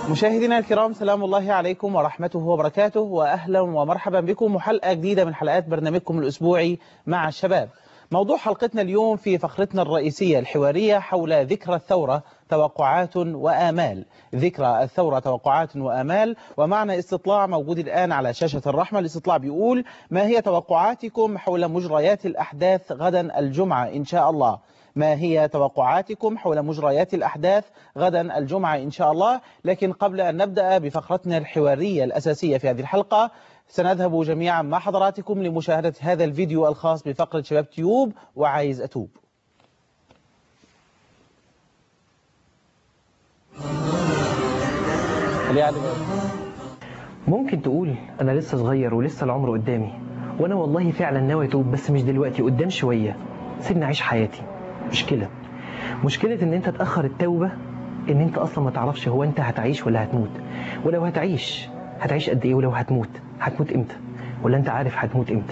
مشاهدينا الكرام سلام الله عليكم ورحمته وبركاته وأهلا ومرحبا بكم وحلقة جديدة من حلقات برنامجكم الأسبوعي مع الشباب موضوع حلقتنا اليوم في فقرتنا الرئيسية الحوارية حول ذكرى الثورة توقعات وآمال ذكرى الثورة توقعات وآمال ومعنا استطلاع موجود الآن على شاشة الرحمة الاستطلاع بيقول ما هي توقعاتكم حول مجريات الأحداث غدا الجمعة إن شاء الله ما هي توقعاتكم حول مجريات الأحداث غدا الجمعة إن شاء الله لكن قبل أن نبدأ بفقرتنا الحوارية الأساسية في هذه الحلقة سنذهب جميعا مع حضراتكم لمشاهدة هذا الفيديو الخاص بفقرة شباب تيوب وعايز أتوب ممكن تقول انا لسه صغير ولسه العمر قدامي وانا والله فعلا ناوي اتوب بس مش دلوقتي قدام شويه سيبني اعيش حياتي مشكله مشكله ان انت تاخر التوبه ان انت اصلا ما تعرفش هو انت هتعيش ولا هتموت ولو هتعيش هتعيش قد ايه ولو هتموت هتموت امتى ولا انت عارف هتموت امتى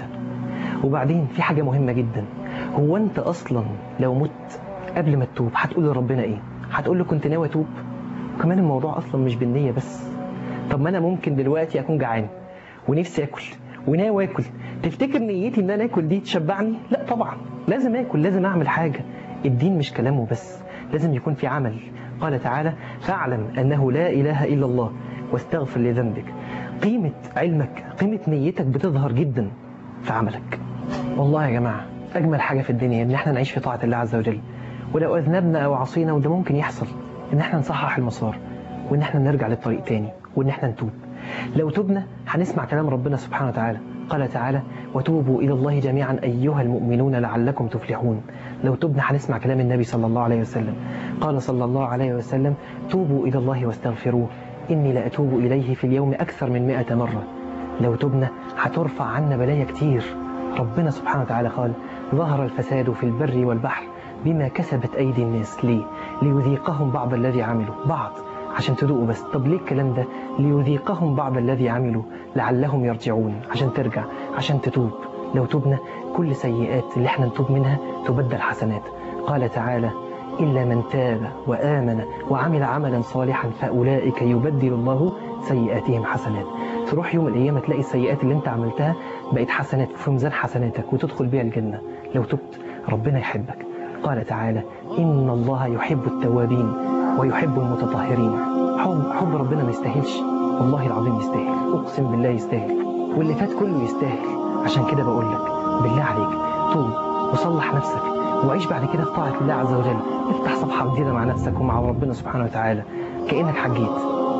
وبعدين في حاجه مهمه جدا هو انت اصلا لو مت قبل ما تتوب هتقول لربنا ايه هتقول له كنت ناوي اتوب وكمان الموضوع اصلا مش بالنيه بس طب ما انا ممكن دلوقتي اكون جعان ونفسي اكل وناوي اكل تفتكر نيتي ان انا اكل دي تشبعني لا طبعا لازم اكل لازم اعمل حاجه الدين مش كلامه بس لازم يكون في عمل قال تعالى فاعلم انه لا اله الا الله واستغفر لذنبك قيمه علمك قيمه نيتك بتظهر جدا في عملك والله يا جماعه اجمل حاجه في الدنيا ان احنا نعيش في طاعه الله عز وجل ولو اذنبنا او عصينا وده ممكن يحصل ان احنا نصحح المسار وان احنا نرجع للطريق تاني وان احنا نتوب لو تبنا هنسمع كلام ربنا سبحانه وتعالى قال تعالى وتوبوا إلى الله جميعا أيها المؤمنون لعلكم تفلحون لو تبنا هنسمع كلام النبي صلى الله عليه وسلم قال صلى الله عليه وسلم توبوا إلى الله واستغفروه إني لأتوب إليه في اليوم أكثر من مئة مرة لو تبنا هترفع عنا بلايا كتير ربنا سبحانه وتعالى قال ظهر الفساد في البر والبحر بما كسبت أيدي الناس ليه ليذيقهم بعض الذي عملوا بعض عشان تدوقوا بس طب ليه الكلام ده ليذيقهم بعض الذي عملوا لعلهم يرجعون عشان ترجع عشان تتوب لو تبنا كل سيئات اللي احنا نتوب منها تبدل حسنات قال تعالى إلا من تاب وآمن وعمل عملا صالحا فأولئك يبدل الله سيئاتهم حسنات تروح يوم القيامة تلاقي السيئات اللي انت عملتها بقت حسنات في ميزان حسناتك وتدخل بيها الجنة لو تبت ربنا يحبك قال تعالى إن الله يحب التوابين ويحب المتطهرين حب, حب ربنا ما يستاهلش والله العظيم يستاهل أقسم بالله يستاهل واللي فات كله يستاهل عشان كده بقول لك بالله عليك توب وصلح نفسك وعيش بعد كده في طاعة الله عز وجل افتح صفحة جديدة مع نفسك ومع ربنا سبحانه وتعالى كأنك حجيت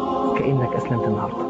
كأنك أسلمت النهاردة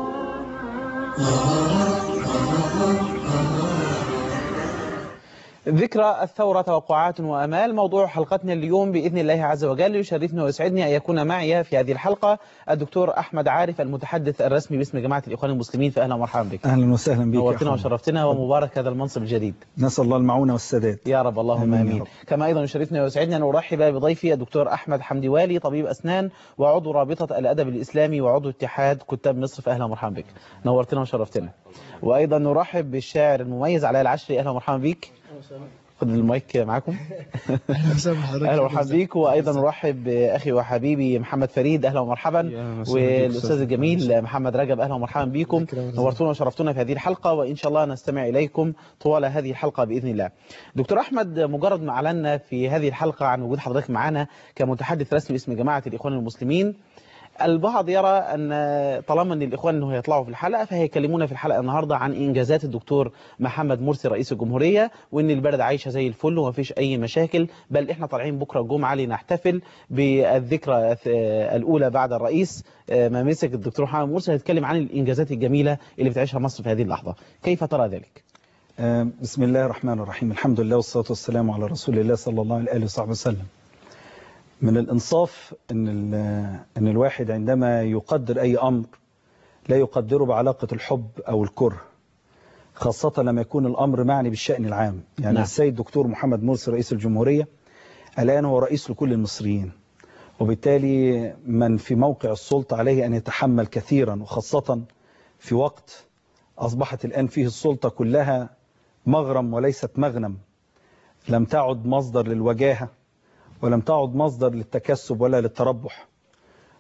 ذكرى الثورة توقعات وأمال موضوع حلقتنا اليوم بإذن الله عز وجل يشرفني ويسعدني أن يكون معي في هذه الحلقة الدكتور أحمد عارف المتحدث الرسمي باسم جماعة الإخوان المسلمين فأهلا ومرحبا بك أهلا وسهلا بك نورتنا وشرفتنا ومبارك هذا المنصب الجديد نسأل الله المعونة والسداد يا رب اللهم آمين يا آمين رب. كما أيضا يشرفني ويسعدني أن أرحب بضيفي الدكتور أحمد حمدي والي طبيب أسنان وعضو رابطة الأدب الإسلامي وعضو اتحاد كتاب مصر فأهلا ومرحبا بك نورتنا وشرفتنا وأيضا نرحب بالشاعر المميز علاء العشري أهلا ومرحبا بك خد المايك معاكم اهلا ومرحبا بيك وايضا نرحب باخي وحبيبي محمد فريد اهلا ومرحبا والاستاذ الجميل محمد رجب اهلا ومرحبا بكم نورتونا وشرفتونا في هذه الحلقه وان شاء الله نستمع اليكم طوال هذه الحلقه باذن الله. دكتور احمد مجرد ما اعلنا في هذه الحلقه عن وجود حضرتك معنا كمتحدث رسمي اسم جماعه الاخوان المسلمين البعض يرى ان طالما ان الاخوان انه هيطلعوا في الحلقه فهيكلمونا في الحلقه النهارده عن انجازات الدكتور محمد مرسي رئيس الجمهوريه وان البلد عايشه زي الفل وما فيش اي مشاكل بل احنا طالعين بكره الجمعه لنحتفل بالذكرى الاولى بعد الرئيس ما مسك الدكتور محمد مرسي هنتكلم عن الانجازات الجميله اللي بتعيشها مصر في هذه اللحظه كيف ترى ذلك آه، بسم الله الرحمن الرحيم الحمد لله والصلاة والسلام على رسول الله صلى الله عليه وصحبه وسلم من الإنصاف أن, ال- أن الواحد عندما يقدر أي أمر لا يقدره بعلاقة الحب أو الكره خاصة لما يكون الأمر معني بالشأن العام يعني نعم. نعم. السيد دكتور محمد مرسي رئيس الجمهورية الآن هو رئيس لكل المصريين وبالتالي من في موقع السلطة عليه أن يتحمل كثيرا وخاصة في وقت أصبحت الآن فيه السلطة كلها مغرم وليست مغنم لم تعد مصدر للوجاهة ولم تعد مصدر للتكسب ولا للتربح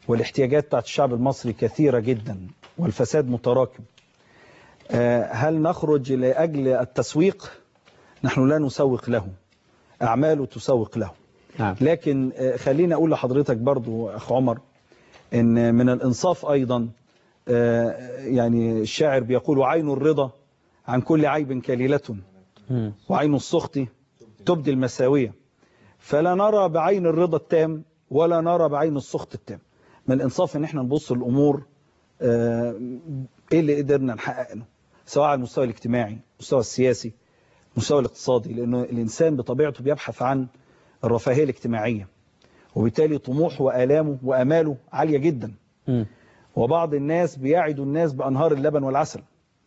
والاحتياجات بتاعت الشعب المصري كثيرة جدا والفساد متراكم آه، هل نخرج لأجل التسويق نحن لا نسوق له أعماله تسوق له نعم لكن آه، خليني أقول لحضرتك برضو أخ عمر إن من الإنصاف أيضا آه، يعني الشاعر بيقول عين الرضا عن كل عيب كليلة مم. وعين السخط تبدي المساوية فلا نرى بعين الرضا التام ولا نرى بعين السخط التام من الإنصاف إن احنا نبص الأمور آه، إيه اللي قدرنا نحققه سواء على المستوى الاجتماعي المستوى السياسي المستوى الاقتصادي لأنه الإنسان بطبيعته بيبحث عن الرفاهية الاجتماعية وبالتالي طموحه وآلامه وأماله عالية جدا مم. وبعض الناس بيعد الناس بأنهار اللبن والعسل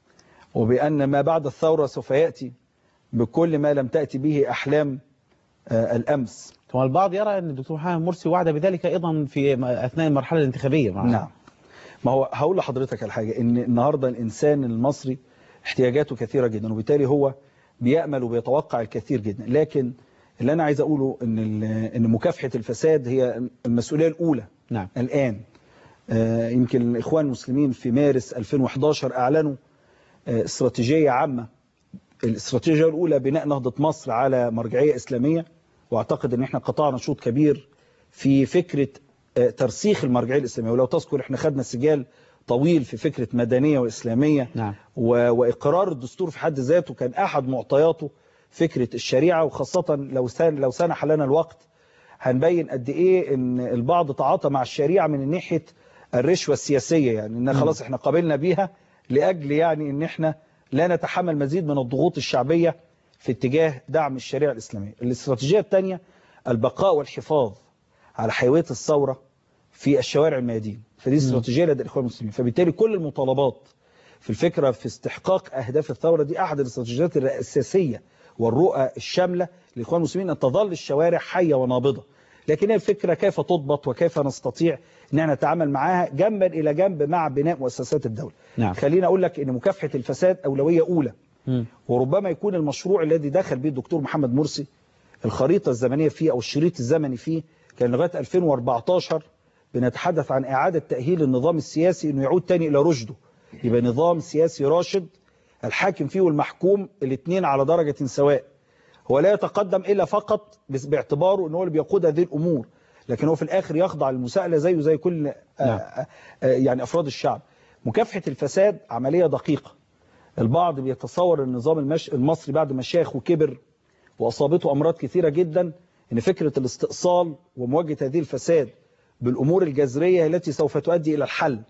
وبأن ما بعد الثورة سوف يأتي بكل ما لم تأتي به أحلام آه، الأمس ثم البعض يرى أن الدكتور محمد مرسي وعد بذلك أيضا في م- أثناء المرحلة الانتخابية مع نعم ما هو هقول لحضرتك على حاجة إن النهاردة الإنسان المصري احتياجاته كثيرة جدا وبالتالي هو بيأمل وبيتوقع الكثير جدا لكن اللي أنا عايز أقوله إن ال- إن مكافحة الفساد هي المسؤولية الأولى نعم الآن آه، يمكن الإخوان المسلمين في مارس 2011 أعلنوا آه، استراتيجية عامة الاستراتيجية الأولى بناء نهضة مصر على مرجعية إسلامية واعتقد ان احنا قطعنا شوط كبير في فكرة آه، ترسيخ المرجعية الإسلامية ولو تذكر احنا خدنا سجال طويل في فكرة مدنية وإسلامية نعم و- وإقرار الدستور في حد ذاته كان أحد معطياته فكرة الشريعة وخاصة لو سان- لو سنح لنا الوقت هنبين قد إيه إن البعض تعاطى مع الشريعة من ناحية الرشوة السياسية يعني إن خلاص إحنا قابلنا بيها لأجل يعني إن إحنا لا نتحمل مزيد من الضغوط الشعبية في اتجاه دعم الشريعة الإسلامية الاستراتيجية الثانية البقاء والحفاظ على حيوية الثورة في الشوارع الميادين فدي استراتيجية لدى الإخوان المسلمين فبالتالي كل المطالبات في الفكرة في استحقاق أهداف الثورة دي أحد الاستراتيجيات الأساسية والرؤى الشاملة للإخوان المسلمين أن تظل الشوارع حية ونابضة لكن هي الفكرة كيف تضبط وكيف نستطيع أن احنا نتعامل معاها جنبا إلى جنب مع بناء مؤسسات الدولة نعم. خليني أقول لك أن مكافحة الفساد أولوية أولى مم. وربما يكون المشروع الذي دخل به الدكتور محمد مرسي الخريطة الزمنية فيه أو الشريط الزمني فيه كان لغاية 2014 بنتحدث عن إعادة تأهيل النظام السياسي أنه يعود تاني إلى رشده يبقى نظام سياسي راشد الحاكم فيه والمحكوم الاثنين على درجة سواء هو لا يتقدم إلا فقط بس- باعتباره أنه هو اللي بيقود هذه الأمور لكن هو في الآخر يخضع للمساءلة زيه زي كل آه، نعم. آه، آه، يعني أفراد الشعب مكافحة الفساد عملية دقيقة البعض بيتصور النظام المش... المصري بعد ما شاخ وكبر وأصابته أمراض كثيرة جدا إن فكرة الاستئصال ومواجهة هذه الفساد بالأمور الجذرية التي سوف تؤدي إلى الحل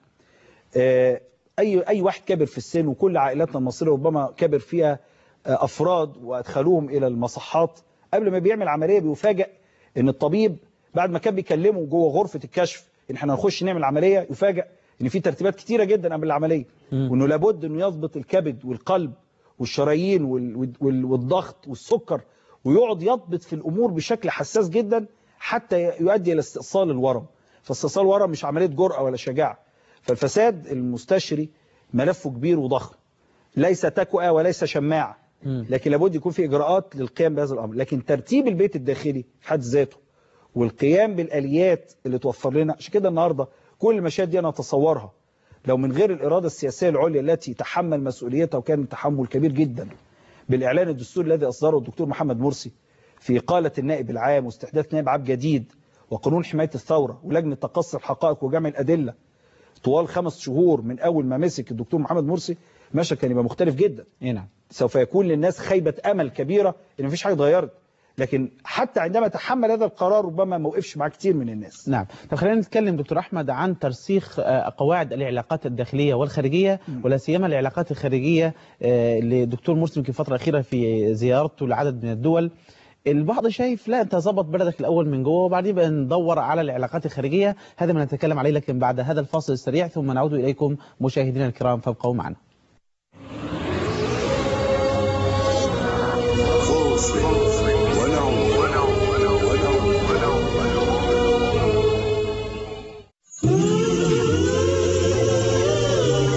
آه، أي أي واحد كبر في السن وكل عائلاتنا المصرية ربما كبر فيها آه، أفراد وأدخلوهم إلى المصحات قبل ما بيعمل عملية بيفاجئ إن الطبيب بعد ما كان بيكلمه جوه غرفة الكشف إن إحنا هنخش نعمل عملية يفاجئ إن في ترتيبات كتيرة جدا قبل العملية مم. وإنه لابد إنه يضبط الكبد والقلب والشرايين وال- وال- والضغط والسكر ويقعد يضبط في الأمور بشكل حساس جدا حتى يؤدي إلى استئصال الورم فاستئصال الورم مش عملية جرأة ولا شجاعة فالفساد المستشري ملفه كبير وضخم ليس تكوئة وليس شماعة مم. لكن لابد يكون في إجراءات للقيام بهذا الأمر لكن ترتيب البيت الداخلي في حد ذاته والقيام بالآليات اللي توفر لنا عشان كده النهاردة كل المشاهد دي أنا أتصورها لو من غير الإرادة السياسية العليا التي تحمل مسؤوليتها وكان تحمل كبير جدا بالإعلان الدستوري الذي أصدره الدكتور محمد مرسي في إقالة النائب العام واستحداث نائب عام جديد وقانون حماية الثورة ولجنة تقصي الحقائق وجمع الأدلة طوال خمس شهور من أول ما مسك الدكتور محمد مرسي مشى كان يبقى مختلف جدا إيه نعم سوف يكون للناس خيبة أمل كبيرة إن مفيش حاجة اتغيرت لكن حتى عندما تحمل هذا القرار ربما ما وقفش مع كتير من الناس نعم طب خلينا نتكلم دكتور أحمد عن ترسيخ آه، قواعد العلاقات الداخلية والخارجية ولا سيما العلاقات الخارجية آه، لدكتور مرسي يمكن الفترة الأخيرة في زيارته لعدد من الدول البعض شايف لا انت ظبط بلدك الاول من جوه وبعدين بقى ندور على العلاقات الخارجيه هذا ما نتكلم عليه لكن بعد هذا الفاصل السريع ثم نعود اليكم مشاهدينا الكرام فابقوا معنا خوف ونوم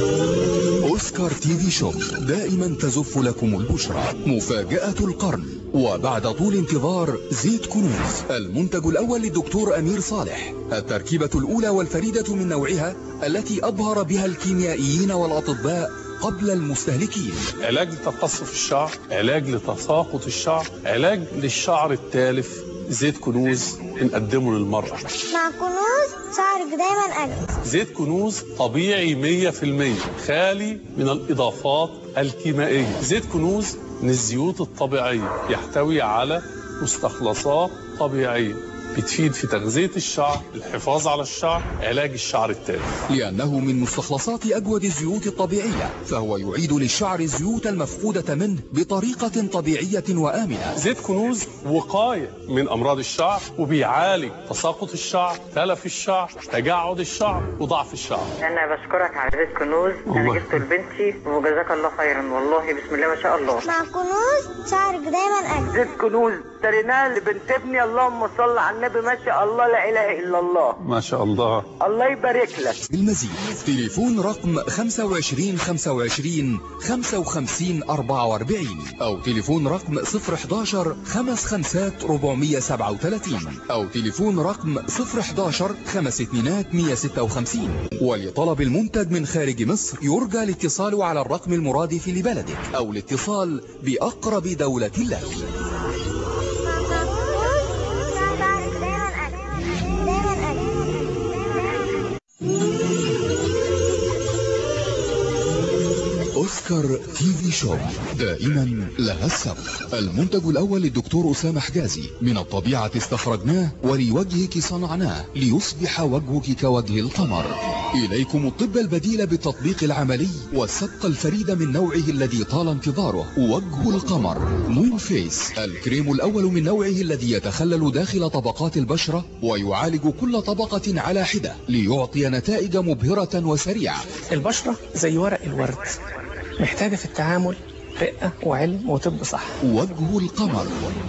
أوسكار تي في شوب دائما تزف لكم البشرى مفاجأة القرن وبعد طول انتظار زيت كنوز المنتج الأول للدكتور أمير صالح التركيبة الأولى والفريدة من نوعها التي أبهر بها الكيميائيين والأطباء قبل المستهلكين علاج لتقصف الشعر علاج لتساقط الشعر علاج للشعر التالف زيت كنوز بنقدمه للمرأة مع كنوز شعرك دايما أجمل زيت كنوز طبيعي 100% خالي من الإضافات الكيميائية زيت كنوز من الزيوت الطبيعية يحتوي على مستخلصات طبيعية بتفيد في تغذية الشعر الحفاظ على الشعر علاج الشعر التالف لأنه من مستخلصات أجود الزيوت الطبيعية فهو يعيد للشعر الزيوت المفقودة منه بطريقة طبيعية وآمنة زيت كنوز وقاية من أمراض الشعر وبيعالج تساقط الشعر تلف الشعر تجعد الشعر وضعف الشعر انا بشكرك على زيت كنوز الله. انا جبته لبنتي وجزاك الله خيرا والله بسم الله ما شاء الله مع كنوز شعرك دايما أجمل زيت كنوز اشتريناه لبنت ابني اللهم صل على النبي ما شاء الله لا اله الا الله ما شاء الله الله يبارك لك بالمزيد تليفون رقم 25 25 55 44 أو تليفون رقم 011 55 437 أو تليفون رقم 011 5 اتنينات 156 ولطلب المنتج من خارج مصر يرجى الاتصال على الرقم المرادف لبلدك أو الاتصال بأقرب دولة لك مع كنوز شعرك دايما أجمل دايما أجمل أوسكار تي في شوب دائما لها السبق المنتج الأول للدكتور أسامة حجازي من الطبيعة استخرجناه ولوجهك صنعناه ليصبح وجهك كوجه القمر إليكم الطب البديل بالتطبيق العملي والسبق الفريد من نوعه الذي طال انتظاره وجه القمر مون فيس الكريم الأول من نوعه الذي يتخلل داخل طبقات البشرة ويعالج كل طبقة على حدة ليعطي نتائج مبهرة وسريعة البشرة زي ورق الورد محتاجة في التعامل رقة وعلم وطب صح وجه القمر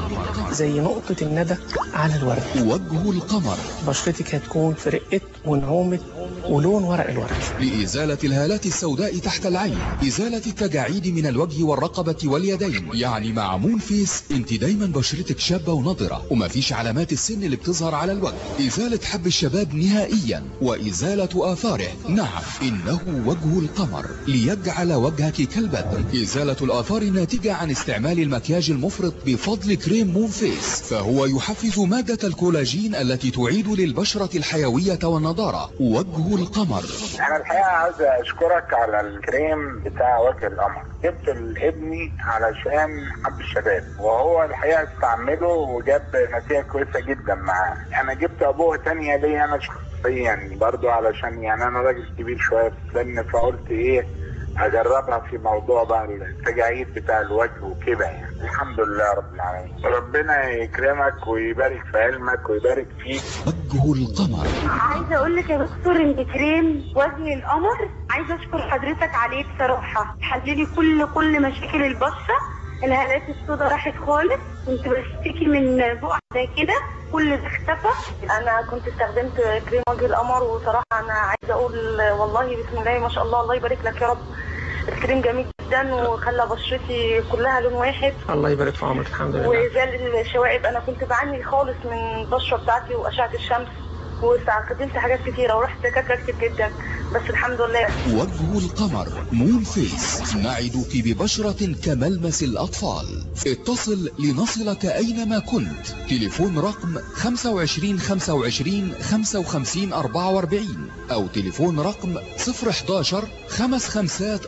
زي نقطة الندى على الورد وجه القمر بشرتك هتكون في رقة ونعومة ولون ورق الورد لإزالة الهالات السوداء تحت العين إزالة التجاعيد من الوجه والرقبة واليدين يعني مع مون فيس انت دايما بشرتك شابة ونضرة ومفيش علامات السن اللي بتظهر على الوجه إزالة حب الشباب نهائيا وإزالة آثاره نعم إنه وجه القمر ليجعل وجهك كالبدر إزالة الآثار الناتجة عن استعمال المكياج المفرط بفضل كريم مون فيس فهو يحفز مادة الكولاجين التي تعيد للبشرة الحيوية والنضارة وجه القمر انا الحقيقه عاوز اشكرك على الكريم بتاع وجه القمر جبت لابني علشان حب الشباب وهو الحقيقه استعمله وجاب نتيجه كويسه جدا معاه انا جبت ابوه تانية ليا انا شخصيا برضو علشان يعني انا راجل كبير شويه في السن فقلت ايه اجربها في موضوع بقى التجاعيد بتاع الوجه وكده يعني الحمد لله رب العالمين ربنا يكرمك ويبارك في علمك ويبارك فيك وجه القمر عايزه اقول لك يا دكتور ان كريم وجه القمر عايزه اشكر حضرتك عليه بصراحه حللي كل كل مشاكل البشره الهالات السوداء راحت خالص كنت بشتكي من بقع زي كده كل ده اختفى انا كنت استخدمت كريم وجه القمر وصراحه انا عايزه اقول والله بسم الله ما شاء الله الله يبارك لك يا رب الكريم جميل جدا وخلى بشرتي كلها لون واحد الله يبارك في عمرك الحمد لله وزال الشوائب انا كنت بعاني خالص من البشره بتاعتي واشعه الشمس واستخدمت حاجات كتيره ورحت دكاتره كتير جدا بس الحمد لله وجه القمر مون فيس نعدك ببشرة كملمس الأطفال اتصل لنصلك أينما كنت تليفون رقم 25 25 55 44 أو تليفون رقم 011 خمس خمسات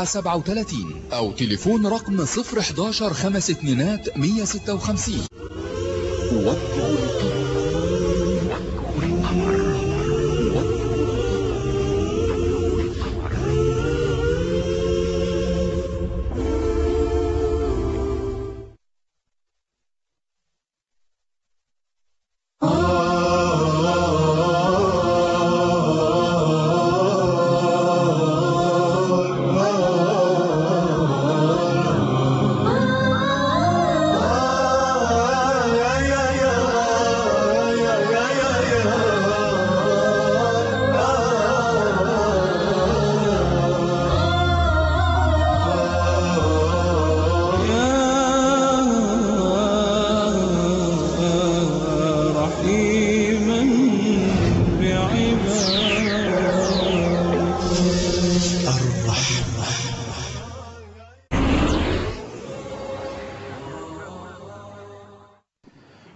437 أو تليفون رقم 011 خمس اتنينات 156 وجه القمر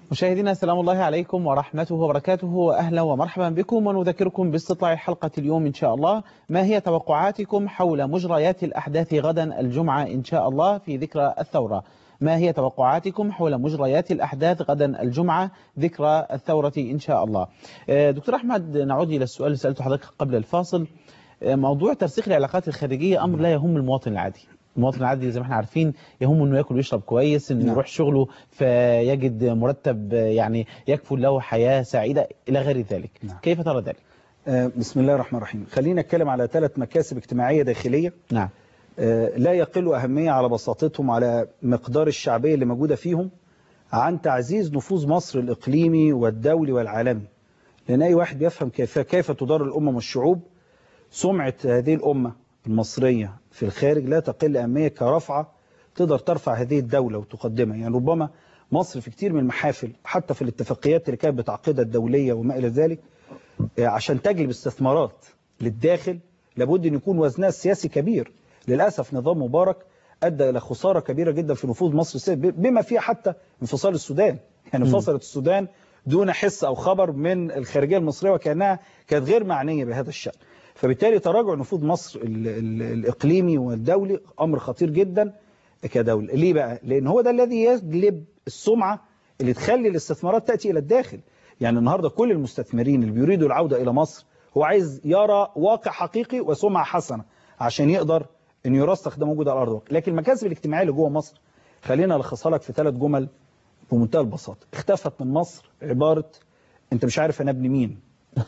مشاهدينا سلام الله عليكم ورحمته وبركاته وأهلا ومرحبا بكم ونذكركم باستطلاع حلقة اليوم إن شاء الله ما هي توقعاتكم حول مجريات الأحداث غدا الجمعة إن شاء الله في ذكرى الثورة ما هي توقعاتكم حول مجريات الأحداث غدا الجمعة ذكرى الثورة إن شاء الله آه، دكتور أحمد نعود إلى السؤال اللي سألته حضرتك قبل الفاصل آه، موضوع ترسيخ العلاقات الخارجية أمر لا يهم المواطن العادي المواطن العادي زي ما احنا عارفين يهم انه ياكل ويشرب كويس انه نعم. يروح شغله فيجد مرتب آه، يعني يكفل له حياة سعيدة الى غير ذلك نعم. كيف ترى ذلك آه، بسم الله الرحمن الرحيم خلينا نتكلم على ثلاث مكاسب اجتماعية داخلية نعم آه، لا يقل أهمية على بساطتهم على مقدار الشعبية اللي موجودة فيهم عن تعزيز نفوذ مصر الإقليمي والدولي والعالمي لأن أي واحد بيفهم كيف, كيف تدار الأمم والشعوب سمعة هذه الأمة المصرية في الخارج لا تقل أهمية كرفعة تقدر ترفع هذه الدولة وتقدمها يعني ربما مصر في كتير من المحافل حتى في الاتفاقيات اللي كانت بتعقدها الدولية وما إلى ذلك آه، عشان تجلب استثمارات للداخل لابد أن يكون وزنها السياسي كبير للأسف نظام مبارك أدى إلى خسارة كبيرة جدا في نفوذ مصر السياسي بما فيها حتى انفصال السودان يعني انفصلت السودان دون حس أو خبر من الخارجية المصرية وكأنها كانت غير معنية بهذا الشأن فبالتالي تراجع نفوذ مصر ال ال الإقليمي والدولي أمر خطير جدا كدولة ليه بقى؟ لأن هو ده الذي يجلب السمعة اللي تخلي الاستثمارات تأتي إلى الداخل يعني النهاردة كل المستثمرين اللي بيريدوا العودة إلى مصر هو عايز يرى واقع حقيقي وسمعة حسنة عشان يقدر انه يرسخ ده موجود على الارض لكن المكاسب الاجتماعيه اللي جوه مصر خلينا الخصها لك في ثلاث جمل بمنتهى البساطه اختفت من مصر عباره انت مش عارف انا ابن مين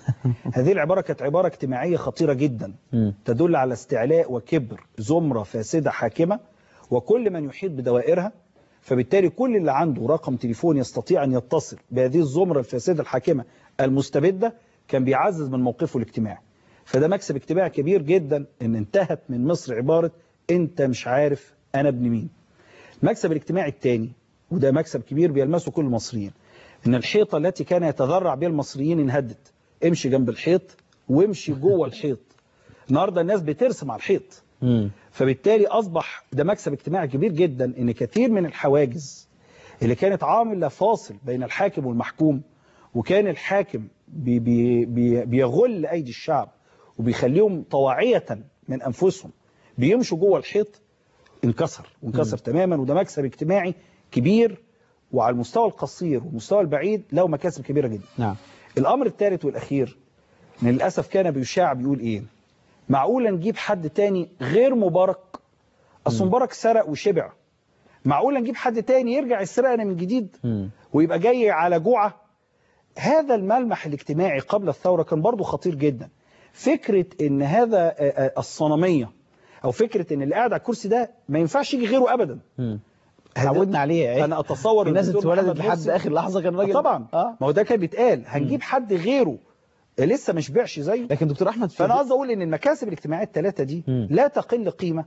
هذه العباره كانت عباره اجتماعيه خطيره جدا تدل على استعلاء وكبر زمره فاسده حاكمه وكل من يحيط بدوائرها فبالتالي كل اللي عنده رقم تليفون يستطيع ان يتصل بهذه الزمره الفاسده الحاكمه المستبده كان بيعزز من موقفه الاجتماعي فده مكسب اجتماعي كبير جدا ان انتهت من مصر عبارة انت مش عارف انا ابن مين المكسب الاجتماعي الثاني وده مكسب كبير بيلمسه كل المصريين ان الحيطة التي كان يتذرع بها المصريين انهدت امشي جنب الحيط وامشي جوه الحيط النهارده الناس بترسم على الحيط فبالتالي اصبح ده مكسب اجتماعي كبير جدا ان كثير من الحواجز اللي كانت عامله فاصل بين الحاكم والمحكوم وكان الحاكم بي بي بي بيغل ايدي الشعب وبيخليهم طواعية من أنفسهم بيمشوا جوه الحيط انكسر وانكسر تماما وده مكسب اجتماعي كبير وعلى المستوى القصير والمستوى البعيد له مكاسب كبيرة جدا نعم الأمر الثالث والأخير إن للأسف كان بيشاع بيقول إيه معقولة نجيب حد تاني غير مبارك أصل مبارك سرق وشبع معقولة نجيب حد تاني يرجع يسرقنا من جديد ويبقى جاي على جوعة هذا الملمح الاجتماعي قبل الثورة كان برضو خطير جدا فكرة ان هذا الصنمية او فكرة ان اللي قاعد على الكرسي ده ما ينفعش يجي غيره ابدا تعودنا عليه انا اتصور الناس الدكتور اتولدت محمد لحد مرسي- اخر لحظه كان راجل آه طبعا اه ما هو ده كان بيتقال هنجيب حد غيره لسه مش بيعش زيه لكن دكتور احمد في فانا قصدي اقول ان المكاسب الاجتماعيه الثلاثه دي لا تقل قيمه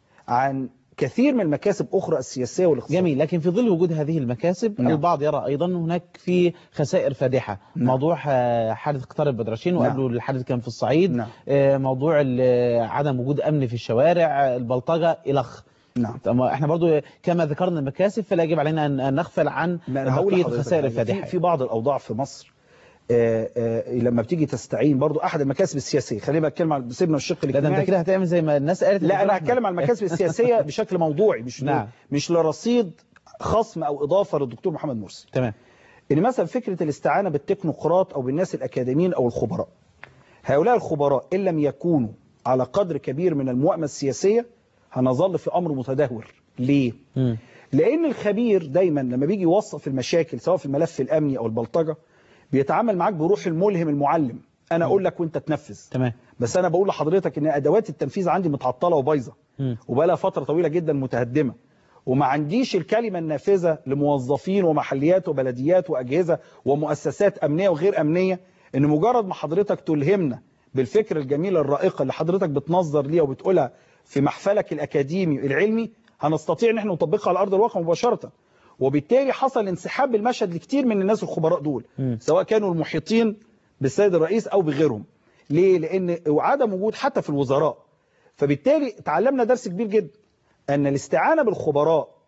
عن كثير من المكاسب اخرى السياسيه والاقتصاديه جميل لكن في ظل وجود هذه المكاسب نعم. البعض يرى ايضا هناك في خسائر فادحه نعم. موضوع آه، حادث قطار بدرشين نعم. وقبله الحادث كان في الصعيد نعم. آه، موضوع ال- عدم وجود امن في الشوارع آه، البلطجه الخ نعم طب احنا برضو كما ذكرنا المكاسب فلا يجب علينا ان أن نغفل عن ما انا هقول بقيه لحضرتك الخسائر حاجة. في, الفادحه في بعض الاوضاع في مصر آه، آه، لما بتيجي تستعين برضو احد المكاسب السياسيه خلينا بتكلم على سيبنا الشق لا ده انت الاجتماعي كده هتعمل زي ما الناس قالت لا لدكتور انا أحمد. هتكلم على المكاسب السياسيه بشكل موضوعي مش نعم. مش لرصيد خصم او اضافه للدكتور محمد مرسي تمام ان مثلا فكره الاستعانه بالتكنوقراط او بالناس الاكاديميين او الخبراء هؤلاء الخبراء ان لم يكونوا على قدر كبير من المؤامه السياسيه هنظل في امر متدهور ليه مم. لان الخبير دايما لما بيجي يوصف المشاكل سواء في الملف الامني او البلطجه بيتعامل معاك بروح الملهم المعلم انا اقول لك وانت تنفذ تمام بس انا بقول لحضرتك ان ادوات التنفيذ عندي متعطله وبايظه مم. وبقالها فتره طويله جدا متهدمه وما عنديش الكلمه النافذه لموظفين ومحليات وبلديات واجهزه ومؤسسات امنيه وغير امنيه ان مجرد ما حضرتك تلهمنا بالفكر الجميل الرائقه اللي حضرتك بتنظر ليها وبتقولها في محفلك الاكاديمي العلمي هنستطيع ان احنا نطبقها على ارض الواقع مباشره وبالتالي حصل انسحاب بالمشهد لكتير من الناس الخبراء دول مم. سواء كانوا المحيطين بالسيد الرئيس او بغيرهم ليه لان عدم وجود حتى في الوزراء فبالتالي تعلمنا درس كبير جدا ان الاستعانه بالخبراء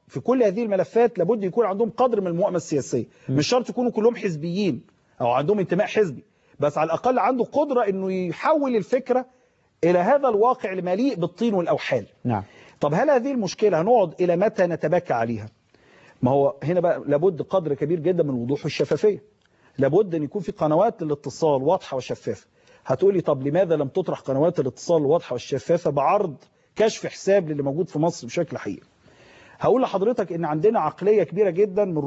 في كل هذه الملفات لابد يكون عندهم قدر من المؤامره السياسيه مش شرط يكونوا كلهم حزبيين او عندهم انتماء حزبي بس على الاقل عنده قدره انه يحول الفكره الى هذا الواقع المليء بالطين والاوحال نعم طب هل هذه المشكله هنقعد الى متى نتبكى عليها ما هو هنا بقى لابد قدر كبير جدا من الوضوح والشفافيه لابد ان يكون في قنوات للاتصال واضحه وشفافه هتقولي طب لماذا لم تطرح قنوات الاتصال الواضحه والشفافه بعرض كشف حساب للي موجود في مصر بشكل حقيقي هقول لحضرتك ان عندنا عقليه كبيره جدا من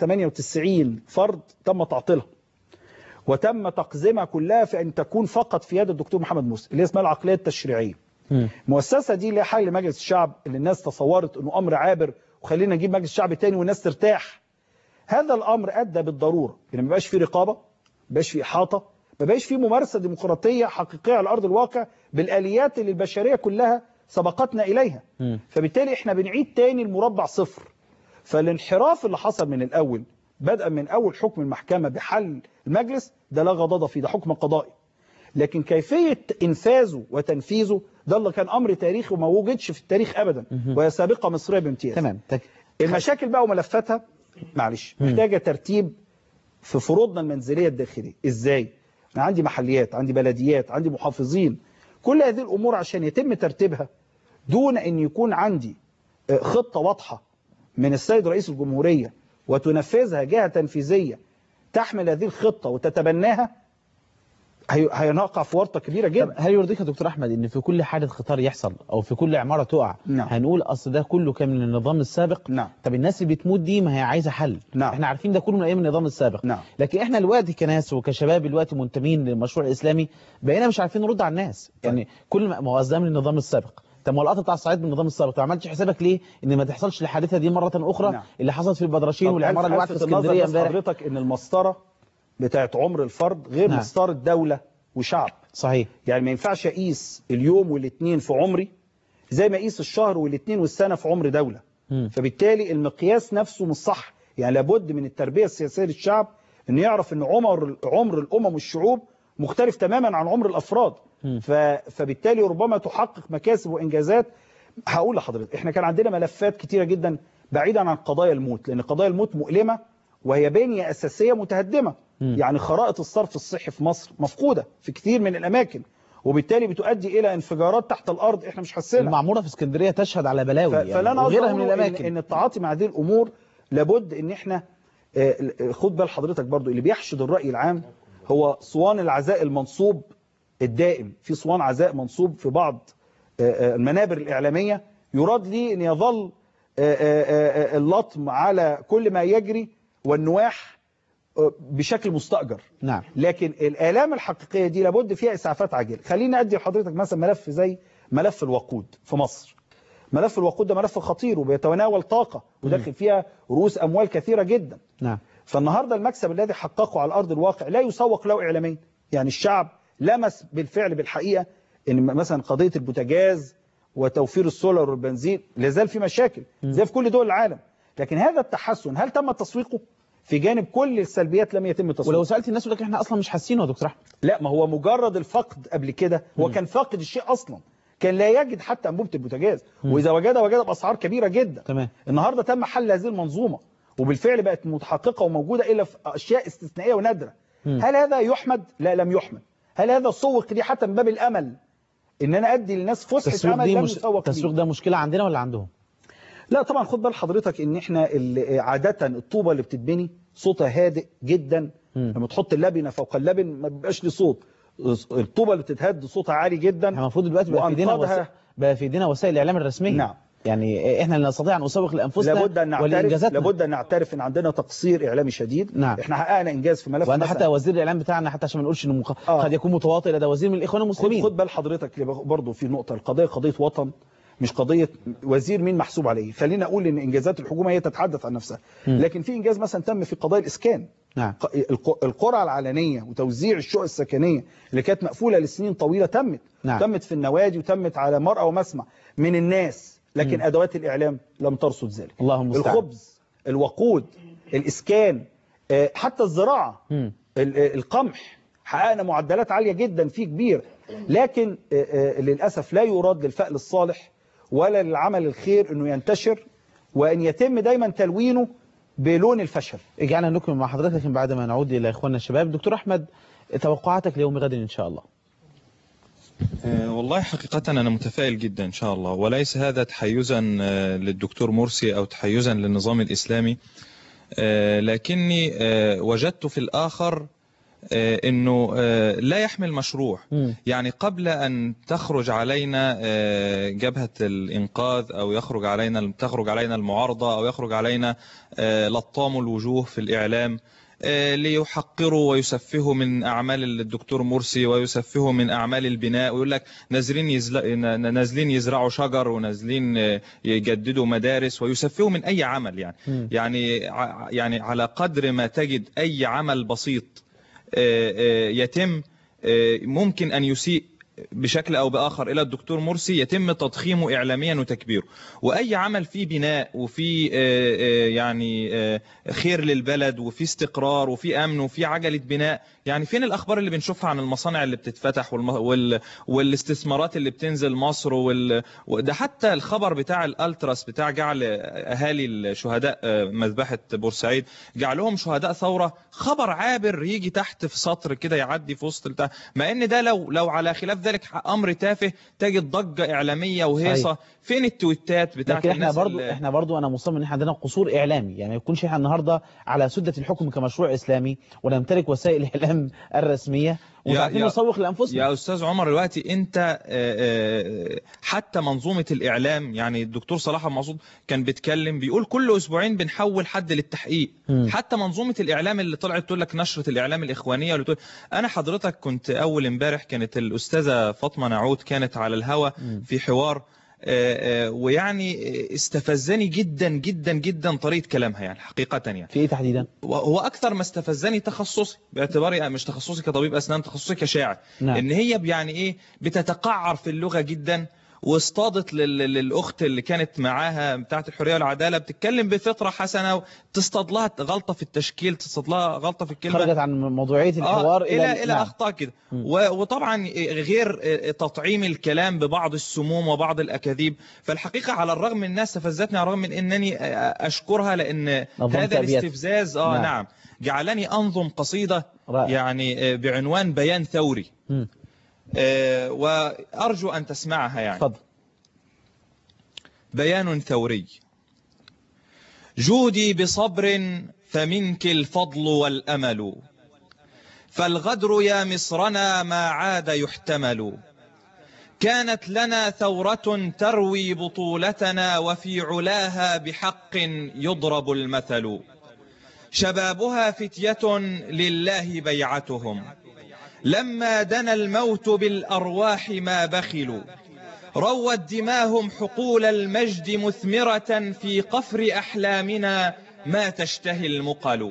498 فرد تم تعطيلها وتم تقزيمها كلها في ان تكون فقط في يد الدكتور محمد موسى اللي اسمها العقليه التشريعيه المؤسسه دي اللي هي حل مجلس الشعب اللي الناس تصورت انه امر عابر وخلينا نجيب مجلس الشعب تاني والناس ترتاح هذا الامر ادى بالضروره ان ما بقاش في رقابه ما بقاش في احاطه ما بقاش في ممارسه ديمقراطيه حقيقيه على ارض الواقع بالاليات اللي البشريه كلها سبقتنا اليها فبالتالي احنا بنعيد تاني المربع صفر فالانحراف اللي حصل من الاول بدءا من اول حكم المحكمه بحل المجلس ده لا غضاضه فيه ده حكم قضائي لكن كيفيه انفاذه وتنفيذه ده اللي كان امر تاريخي وما وجدش في التاريخ ابدا وهي سابقه مصريه بامتياز تمام المشاكل بقى وملفاتها معلش محتاجه ترتيب في فروضنا المنزليه الداخليه ازاي انا عندي محليات عندي بلديات عندي محافظين كل هذه الامور عشان يتم ترتيبها دون ان يكون عندي آه، خطه واضحه من السيد رئيس الجمهوريه وتنفذها جهه تنفيذيه تحمل هذه الخطه وتتبناها هي- هنقع في ورطه كبيره جدا هل يرضيك يا دكتور احمد ان في كل حادث قطار يحصل او في كل عماره تقع نعم. هنقول اصل ده كله كان من النظام السابق نعم. طب الناس اللي بتموت دي ما هي عايزه حل نعم. احنا عارفين ده كله من ايام النظام السابق نعم. لكن احنا دلوقتي كناس وكشباب دلوقتي منتمين للمشروع الاسلامي بقينا مش عارفين نرد على الناس يعني كل ما ما هو ده من النظام السابق طب ما هو القطع بتاع الصعيد من النظام السابق طب ما عملتش حسابك ليه ان ما تحصلش الحادثه دي مره اخرى نعم. اللي حصلت في البدرشين طب والعماره اللي وقعت في ألفت النظر اسكندريه بس امبارح حضرتك ان المسطره بتاعت عمر الفرد غير نعم. مسطره دوله وشعب صحيح يعني ما ينفعش اقيس اليوم والاثنين في عمري زي ما اقيس الشهر والاثنين والسنه في عمر دوله مم. فبالتالي المقياس نفسه مش صح يعني لابد من التربيه السياسيه للشعب انه يعرف ان عمر عمر الامم والشعوب مختلف تماما عن عمر الافراد ف... فبالتالي ربما تحقق مكاسب وانجازات هقول لحضرتك احنا كان عندنا ملفات كتيره جدا بعيدا عن قضايا الموت لان قضايا الموت مؤلمه وهي بنيه اساسيه متهدمه يعني خرائط الصرف الصحي في مصر مفقوده في كثير من الاماكن وبالتالي بتؤدي الى انفجارات تحت الارض احنا مش حاسينها المعموره في اسكندريه تشهد على بلاوي ف- يعني فلا انا وغيرها أقصد من أقوله إن- الاماكن ان التعاطي مع هذه الامور لابد ان احنا آه، آه، خد بال حضرتك برضو اللي بيحشد الراي العام هو صوان العزاء المنصوب الدائم في صوان عزاء منصوب في بعض آه، آه، المنابر الاعلاميه يراد لي ان يظل آه، آه، آه، اللطم على كل ما يجري والنواح آه، بشكل مستأجر نعم لكن الآلام الحقيقية دي لابد فيها إسعافات عاجلة خليني أدي لحضرتك مثلا ملف زي ملف الوقود في مصر ملف الوقود ده ملف خطير وبيتناول طاقة وداخل فيها رؤوس أموال كثيرة جدا نعم فالنهاردة المكسب الذي حققه على أرض الواقع لا يسوق له إعلاميا يعني الشعب لمس بالفعل بالحقيقة إن مثلا قضية البوتاجاز وتوفير السولار والبنزين لازال في مشاكل زي في كل دول العالم لكن هذا التحسن هل تم تسويقه في جانب كل السلبيات لم يتم تسويقه ولو سالت الناس يقول لك احنا اصلا مش حاسينه يا دكتور احمد لا ما هو مجرد الفقد قبل كده هو كان فاقد الشيء اصلا كان لا يجد حتى انبوبه البوتاجاز واذا وجدها وجدها باسعار كبيره جدا تمام النهارده تم حل هذه المنظومه وبالفعل بقت متحققه وموجوده الا في اشياء استثنائيه ونادره مم. هل هذا يحمد لا لم يحمد هل هذا سوق لي حتى من باب الامل ان انا ادي للناس فسحه التسويق امل دي لم مش يسوق لي التسويق ده مشكله عندنا ولا عندهم لا طبعا خد بال حضرتك ان احنا ال- عاده الطوبه اللي بتتبني صوتها هادئ جدا مم. لما تحط اللبنه فوق اللبن ما بيبقاش ليه صوت الطوبه اللي بتتهد صوتها عالي جدا احنا المفروض دلوقتي بقى في ايدينا وأنقاضها- وسائل بقى في ايدينا وسائل الاعلام الرسميه نعم. يعني احنا اللي نستطيع ان نسوق لانفسنا لابد ان نعترف ولانجازاتنا لابد ان نعترف ان عندنا تقصير اعلامي شديد نعم. احنا حققنا انجاز في ملف وعند مثلا- حتى وزير الاعلام بتاعنا حتى عشان ما نقولش انه مق... آه. قد يكون متواطئ لا ده وزير من الاخوان خد, المسلمين خد بال حضرتك برضه في نقطه القضيه قضيه وطن مش قضيه وزير مين محسوب عليه خلينا اقول ان انجازات الحكومه هي تتحدث عن نفسها مم. لكن في انجاز مثلا تم في قضايا الاسكان نعم ق- الق- القرى العلنيه وتوزيع الشقق السكنيه اللي كانت مقفوله لسنين طويله تمت نعم. تمت في النوادي وتمت على مرأى ومسمع من الناس لكن مم. ادوات الاعلام لم ترصد ذلك اللهم المستعان الخبز الوقود الاسكان آه، حتى الزراعه مم. ال- آه، القمح حققنا معدلات عاليه جدا فيه كبير لكن آه، آه، للاسف لا يراد للفأل الصالح ولا للعمل الخير انه ينتشر وأن يتم دايما تلوينه بلون الفشل اجعلنا نكمل مع حضرتك لكن بعد ما نعود إلى إخواننا الشباب دكتور أحمد توقعاتك ليوم غد إن شاء الله آه، والله حقيقة أنا متفائل جدا إن شاء الله وليس هذا تحيزا آه، للدكتور مرسي أو تحيزا للنظام الإسلامي آه، لكني آه، وجدت في الآخر آه، أنه آه، لا يحمل مشروع يعني قبل أن تخرج علينا آه، جبهة الإنقاذ أو يخرج علينا تخرج علينا المعارضة أو يخرج علينا آه، لطام الوجوه في الإعلام آه، ليحقروا ويسفهوا من أعمال الدكتور مرسي ويسفهوا من أعمال البناء ويقول لك نازلين يزل... ن- نازلين يزرعوا شجر ونازلين آه، يجددوا مدارس ويسفهوا من أي عمل يعني مم. يعني ع- يعني على قدر ما تجد أي عمل بسيط آه، آه، يتم آه، ممكن أن يسيء بشكل أو بآخر إلى الدكتور مرسي يتم تضخيمه إعلاميا وتكبيره وأي عمل فيه بناء وفيه آه، آه، يعني آه، خير للبلد وفيه استقرار وفيه أمن وفيه عجلة بناء يعني فين الأخبار اللي بنشوفها عن المصانع اللي بتتفتح والم... وال... والاستثمارات اللي بتنزل مصر وال... وده حتى الخبر بتاع الألتراس بتاع جعل أهالي الشهداء آه، مذبحة بورسعيد جعلهم شهداء ثورة خبر عابر يجي تحت في سطر كده يعدي في وسط البتاع مع ان ده لو لو على خلاف ذلك امر تافه تجد ضجة اعلامية وهيصة صحيح. فين التويتات بتاعت لكن احنا الناس برضو اللي- احنا برضو انا مصمم ان احنا عندنا قصور اعلامي يعني ما يكونش احنا النهارده على سده الحكم كمشروع اسلامي ونمتلك وسائل الاعلام الرسميه ومش عارفين نسوق لانفسنا يا استاذ عمر دلوقتي انت آه، آه، حتى منظومه الاعلام يعني الدكتور صلاح المقصود كان بيتكلم بيقول كل اسبوعين بنحول حد للتحقيق مم. حتى منظومه الاعلام اللي طلعت تقول لك نشره الاعلام الاخوانيه اللي تقول انا حضرتك كنت اول امبارح كانت الاستاذه فاطمه نعود كانت على الهوا في حوار آه، آه، ويعني استفزني جدا جدا جدا طريقه كلامها يعني حقيقه يعني في ايه تحديدا هو اكثر ما استفزني تخصصي باعتباري مش تخصصي كطبيب اسنان تخصصي كشاعر نعم. ان هي يعني ايه بتتقعر في اللغه جدا واصطادت لل- للاخت اللي كانت معاها بتاعه الحريه والعداله بتتكلم بفطره حسنه تصطاد لها غلطه في التشكيل تصطاد لها غلطه في الكلمه خرجت عن موضوعيه الحوار آه الى الى نعم. اخطاء كده و- وطبعا غير تطعيم الكلام ببعض السموم وبعض الاكاذيب فالحقيقه على الرغم من الناس استفزتني على الرغم من انني اشكرها لان نظمت هذا أبيات. الاستفزاز اه نعم. نعم, نعم جعلني انظم قصيده يعني آه، بعنوان بيان ثوري مم. آه، وارجو ان تسمعها يعني اتفضل بيان ثوري جودي بصبر فمنك الفضل والامل فالغدر يا مصرنا ما عاد يحتمل كانت لنا ثورة تروي بطولتنا وفي علاها بحق يضرب المثل شبابها فتية لله بيعتهم لما دنا الموت بالأرواح ما بخلوا روت دماهم حقول المجد مثمرة في قفر أحلامنا ما تشتهي المقل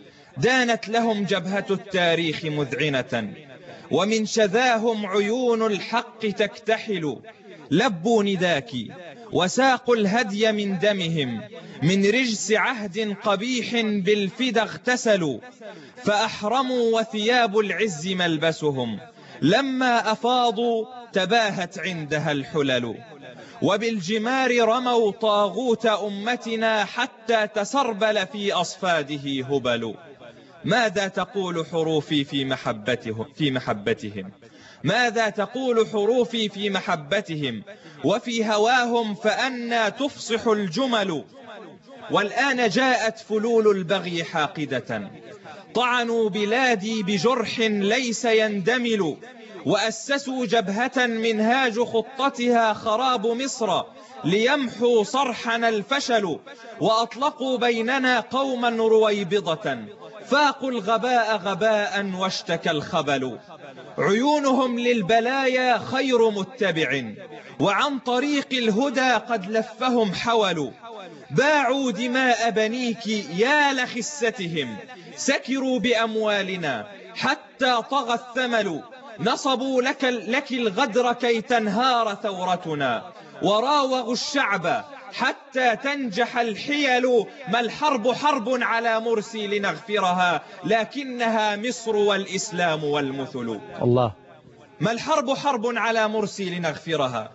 دانت لهم جبهة التاريخ مذعنة ومن شذاهم عيون الحق تكتحل لبوا نداك وساقوا الهدي من دمهم من رجس عهد قبيح بالفدا اغتسلوا فأحرموا وثياب العز ملبسهم لما أفاضوا تباهت عندها الحلل وبالجمار رموا طاغوت أمتنا حتى تسربل في أصفاده هبل ماذا تقول حروفي في محبتهم في محبتهم ماذا تقول حروفي في محبتهم وفي هواهم فأنا تفصح الجمل والآن جاءت فلول البغي حاقدة طعنوا بلادي بجرح ليس يندمل وأسسوا جبهة منهاج خطتها خراب مصر ليمحوا صرحنا الفشل وأطلقوا بيننا قوما رويبضة فاقوا الغباء غباء واشتكى الخبل عيونهم للبلايا خير متبع وعن طريق الهدى قد لفهم حولوا باعوا دماء بنيك يا لخستهم سكروا بأموالنا حتى طغى الثمل نصبوا لك, لك الغدر كي تنهار ثورتنا وراوغوا الشعب حتى تنجح الحيل ما الحرب حرب على مرسي لنغفرها لكنها مصر والإسلام والمثل الله ما الحرب حرب على مرسي لنغفرها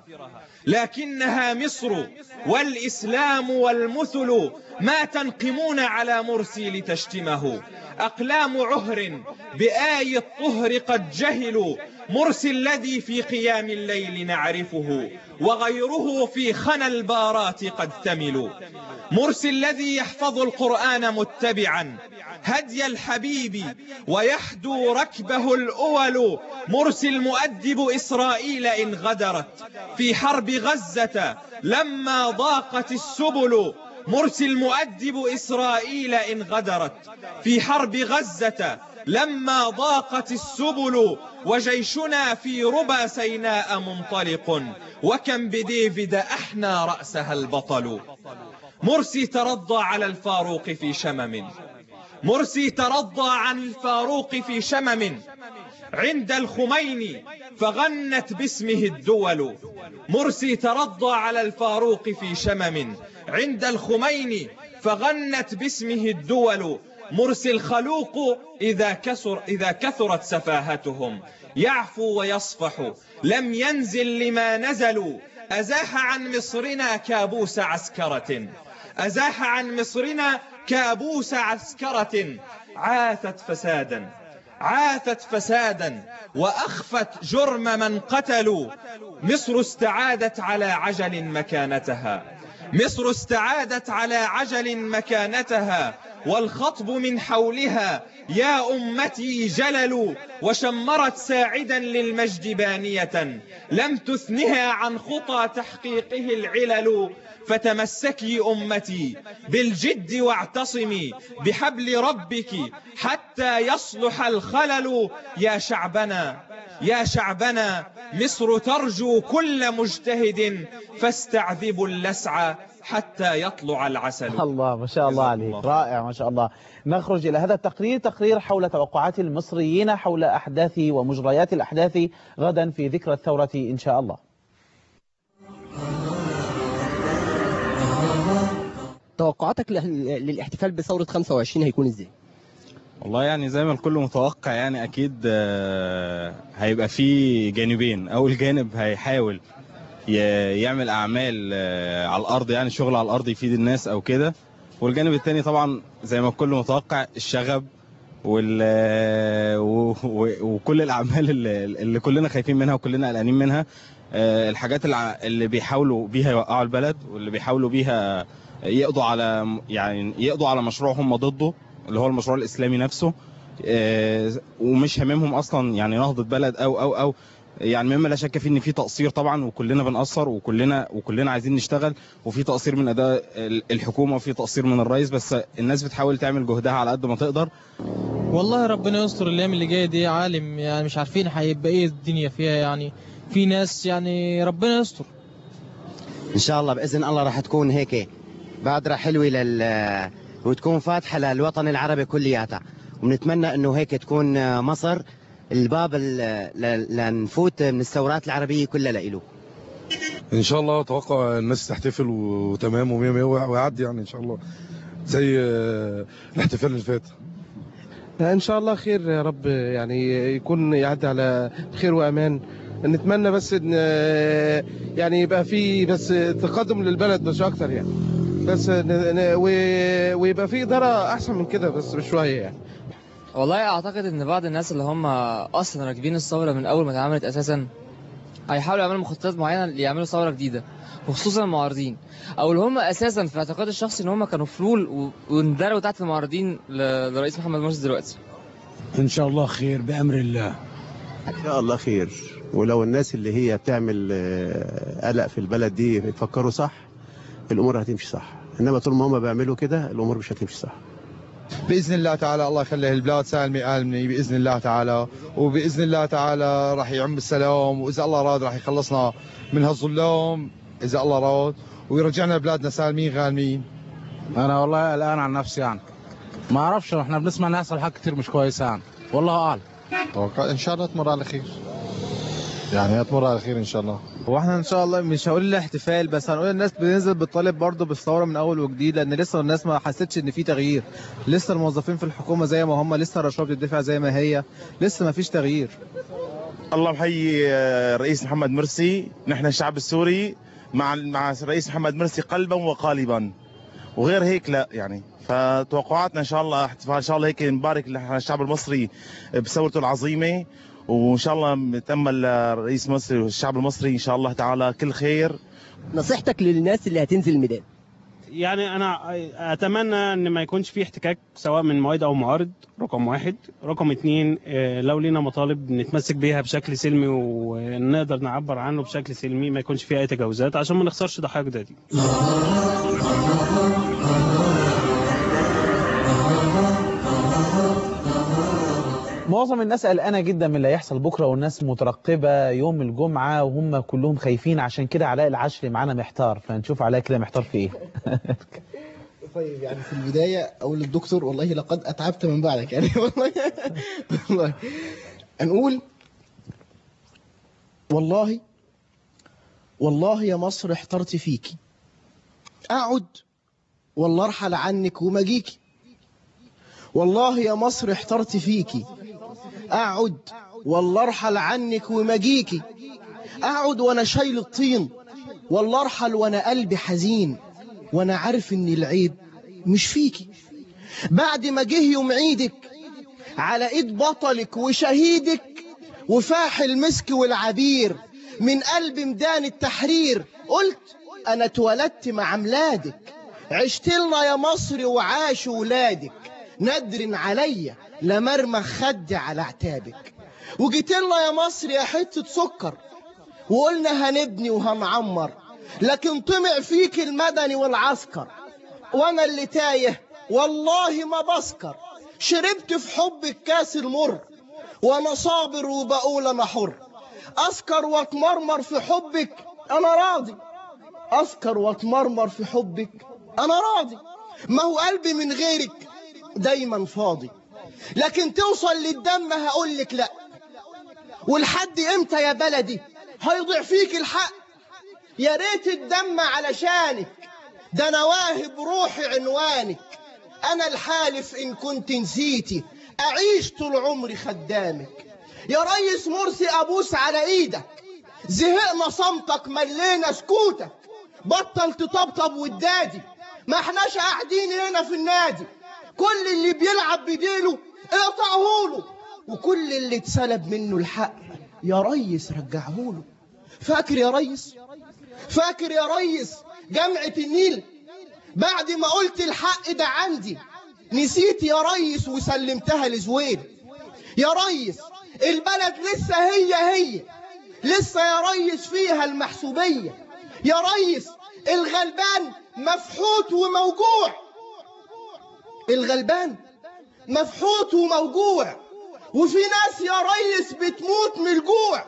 لكنها مصر والإسلام والمثل ما تنقمون على مرسي لتشتمه أقلام عهر بآي الطهر قد جهلوا مرسي الذي في قيام الليل نعرفه وغيره في خنا البارات قد ثملوا مرسي الذي يحفظ القرآن متبعا هدي الحبيب ويحدو ركبه الأول مرسي المؤدب إسرائيل إن غدرت في حرب غزة لما ضاقت السبل مرسي المؤدب إسرائيل إن غدرت في حرب غزة لما ضاقت السبل وجيشنا في ربى سيناء منطلق وكم بديفيد أحنى رأسها البطل مرسي ترضى على الفاروق في شمم مرسي ترضى عن الفاروق في شمم عند الخمين فغنت باسمه الدول مرسي ترضى على الفاروق في شمم عند الخمين فغنت باسمه الدول مرسي الخلوق إذا, كسر إذا كثرت سفاهتهم يعفو ويصفح لم ينزل لما نزلوا أزاح عن مصرنا كابوس عسكرة أزاح عن مصرنا كابوس عسكرة عاثت فسادا عاثت فسادا وأخفت جرم من قتلوا مصر استعادت على عجل مكانتها مصر استعادت على عجل مكانتها والخطب من حولها يا أمتي جلل وشمرت ساعدا للمجد بانية لم تثنها عن خطى تحقيقه العلل فتمسكي أمتي بالجد واعتصمي بحبل ربك حتى يصلح الخلل يا شعبنا يا شعبنا مصر ترجو كل مجتهد فاستعذبوا اللسع حتى يطلع العسل الله ما شاء الله عليك رائع ما شاء الله نخرج إلى هذا التقرير تقرير حول توقعات المصريين حول أحداث ومجريات الأحداث غدا في ذكرى الثورة إن شاء الله توقعاتك للاحتفال بثورة 25 هيكون ازاي؟ والله يعني زي ما الكل متوقع يعني اكيد آه، هيبقى في جانبين اول جانب هيحاول ي- يعمل اعمال آه، على الارض يعني شغل على الارض يفيد الناس او كده والجانب التاني طبعا زي ما الكل متوقع الشغب وال و- و- وكل الاعمال اللي, اللي كلنا خايفين منها وكلنا قلقانين منها آه، الحاجات الع- اللي بيحاولوا بيها يوقعوا البلد واللي بيحاولوا بيها يقضوا على يعني يقضوا على مشروع هم ضده اللي هو المشروع الاسلامي نفسه آه، ومش هاممهم اصلا يعني نهضه بلد او او او يعني مما لا شك فيه ان في تقصير طبعا وكلنا بنقصر وكلنا وكلنا عايزين نشتغل وفي تقصير من اداء الحكومه وفي تقصير من الرئيس بس الناس بتحاول تعمل جهدها على قد ما تقدر والله ربنا يستر الايام اللي جايه دي عالم يعني مش عارفين هيبقى ايه الدنيا فيها يعني في ناس يعني ربنا يستر ان شاء الله باذن الله راح تكون هيك بادره حلوه لل وتكون فاتحه للوطن العربي كلياتها ونتمنى انه هيك تكون مصر الباب ال- ل- لنفوت من الثورات العربيه كلها لإله ان شاء الله اتوقع الناس تحتفل وتمام ومية مية ويعدي يعني ان شاء الله زي آه، الاحتفال اللي فات ان شاء الله خير يا رب يعني يكون يعدي على خير وامان نتمنى بس ان يعني يبقى في بس تقدم للبلد مش اكتر يعني بس ن- ن- و- ويبقى في اداره احسن من كده بس بشويه يعني والله اعتقد ان بعض الناس اللي هم اصلا راكبين الثوره من اول ما اتعملت اساسا هيحاولوا يعملوا مخططات معينه ليعملوا ثوره جديده وخصوصا المعارضين او اللي هم اساسا في اعتقاد الشخصي ان هم كانوا فلول و- واندرجوا تحت المعارضين ل- لرئيس محمد مرسي دلوقتي ان شاء الله خير بامر الله ان شاء الله خير ولو الناس اللي هي بتعمل آه، قلق في البلد دي يفكروا صح الامور هتمشي صح انما طول ما هم بيعملوا كده الامور مش هتمشي صح باذن الله تعالى الله يخلي البلاد سالمه امنه باذن الله تعالى وباذن الله تعالى راح يعم السلام واذا الله راد راح يخلصنا من هالظلام اذا الله راد ويرجعنا بلادنا سالمين غانمين انا والله قلقان عن نفسي يعني ما اعرفش احنا بنسمع ان هيحصل حاجات كتير مش كويسه يعني والله اعلم توقع ان شاء الله تمر على خير يعني هتمر على خير ان شاء الله هو احنا ان شاء الله مش هقول الاحتفال بس هنقول الناس بننزل بتطالب برضه بالثوره من اول وجديد لان لسه الناس ما حستش ان في تغيير لسه الموظفين في الحكومه زي ما هم لسه الرشاوى بتدفع زي ما هي لسه ما فيش تغيير الله محيي آه، الرئيس محمد مرسي نحن الشعب السوري مع مع الرئيس محمد مرسي قلبا وقالبا وغير هيك لا يعني فتوقعاتنا ان شاء الله احتفال ان شاء الله هيك نبارك للشعب المصري بثورته العظيمه وان شاء الله نتامل للرئيس مصري والشعب المصري ان شاء الله تعالى كل خير نصيحتك للناس اللي هتنزل الميدان يعني انا اتمنى ان ما يكونش في احتكاك سواء من معيد او معارض رقم واحد رقم اتنين آه، لو لينا مطالب نتمسك بيها بشكل سلمي ونقدر نعبر عنه بشكل سلمي ما يكونش فيها اي تجاوزات عشان ما نخسرش ضحايا جداد معظم الناس قلقانه جدا من اللي هيحصل بكره والناس مترقبه يوم الجمعه وهم كلهم خايفين عشان كده علاء العشري معانا محتار فنشوف علاء كده محتار في ايه طيب يعني في البداية أقول للدكتور والله لقد أتعبت من بعدك يعني والله والله نقول والله والله يا مصر احترت فيكي أقعد والله ارحل عنك ومجيكي والله يا مصر احترت فيكي أقعد والله ارحل عنك ومجيكي أقعد وأنا شايل الطين والله ارحل وأنا قلبي حزين وأنا عارف إن العيب مش فيكي بعد ما جه يوم عيدك على ايد بطلك وشهيدك وفاح المسك والعبير من قلب ميدان التحرير قلت انا اتولدت مع ميلادك عشت لنا يا مصر وعاش ولادك ندر عليا لمرمى خد على عتابك وجيت لنا يا مصر يا حتة سكر وقلنا هنبني وهنعمر لكن طمع فيك المدني والعسكر وانا اللي تايه والله ما بسكر شربت في حبك كاس المر وانا صابر وبقول انا حر اسكر واتمرمر في حبك انا راضي اسكر واتمرمر في حبك انا راضي ما هو قلبي من غيرك دايما فاضي لكن توصل للدم هقولك لا ولحد امتى يا بلدي هيضيع فيك الحق يا ريت الدم علشانك ده انا واهب روحي عنوانك انا الحالف ان كنت نسيتي اعيش طول عمري خدامك يا ريس مرسي ابوس على ايدك زهقنا صمتك ملينا سكوتك بطل تطبطب ودادي ما احناش قاعدين هنا في النادي كل اللي بيلعب بديله اقطعهوله وكل اللي اتسلب منه الحق يا ريس رجعهوله فاكر يا ريس فاكر يا ريس جامعة النيل بعد ما قلت الحق ده عندي نسيت يا ريس وسلمتها لزويل يا ريس البلد لسه هي هي لسه يا ريس فيها المحسوبية يا ريس الغلبان مفحوت وموجوع الغلبان مفحوت وموجوع وفي ناس يا ريس بتموت من الجوع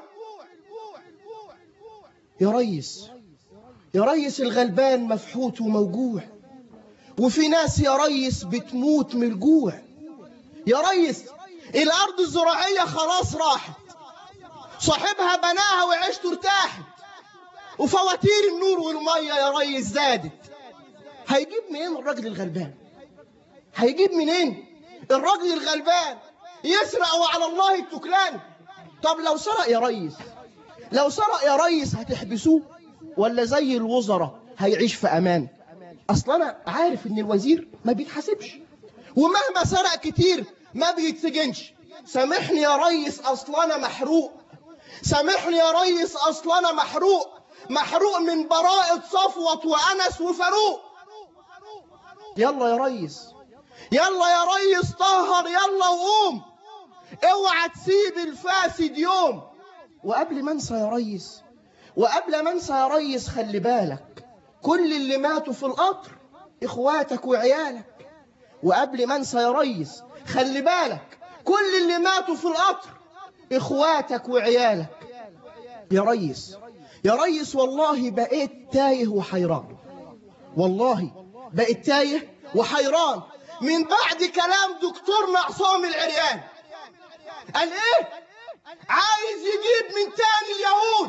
يا ريس يا ريس الغلبان مفحوت وموجوع وفي ناس يا ريس بتموت من الجوع يا ريس الأرض الزراعية خلاص راحت صاحبها بناها وعيشته ارتاحت وفواتير النور والمية يا ريس زادت هيجيب منين الراجل الغلبان هيجيب منين الراجل الغلبان يسرق وعلى الله التكلان طب لو سرق يا ريس لو سرق يا ريس هتحبسوه ولا زي الوزراء هيعيش في امان اصل انا عارف ان الوزير ما بيتحاسبش ومهما سرق كتير ما بيتسجنش سامحني يا ريس اصل انا محروق سامحني يا ريس اصل انا محروق محروق من براءة صفوت وانس وفاروق يلا يا ريس يلا يا ريس طهر يلا وقوم اوعى تسيب الفاسد يوم وقبل ما انسى يا ريس وقبل ما انسى يا ريس خلي بالك كل اللي ماتوا في القطر اخواتك وعيالك وقبل ما انسى يا ريس خلي بالك كل اللي ماتوا في القطر اخواتك وعيالك يا ريس يا ريس والله بقيت تايه وحيران والله بقيت تايه وحيران من بعد كلام دكتورنا عصام العريان قال ايه عايز يجيب من تاني اليهود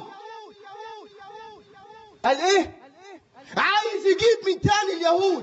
قال ايه عايز يجيب من تاني اليهود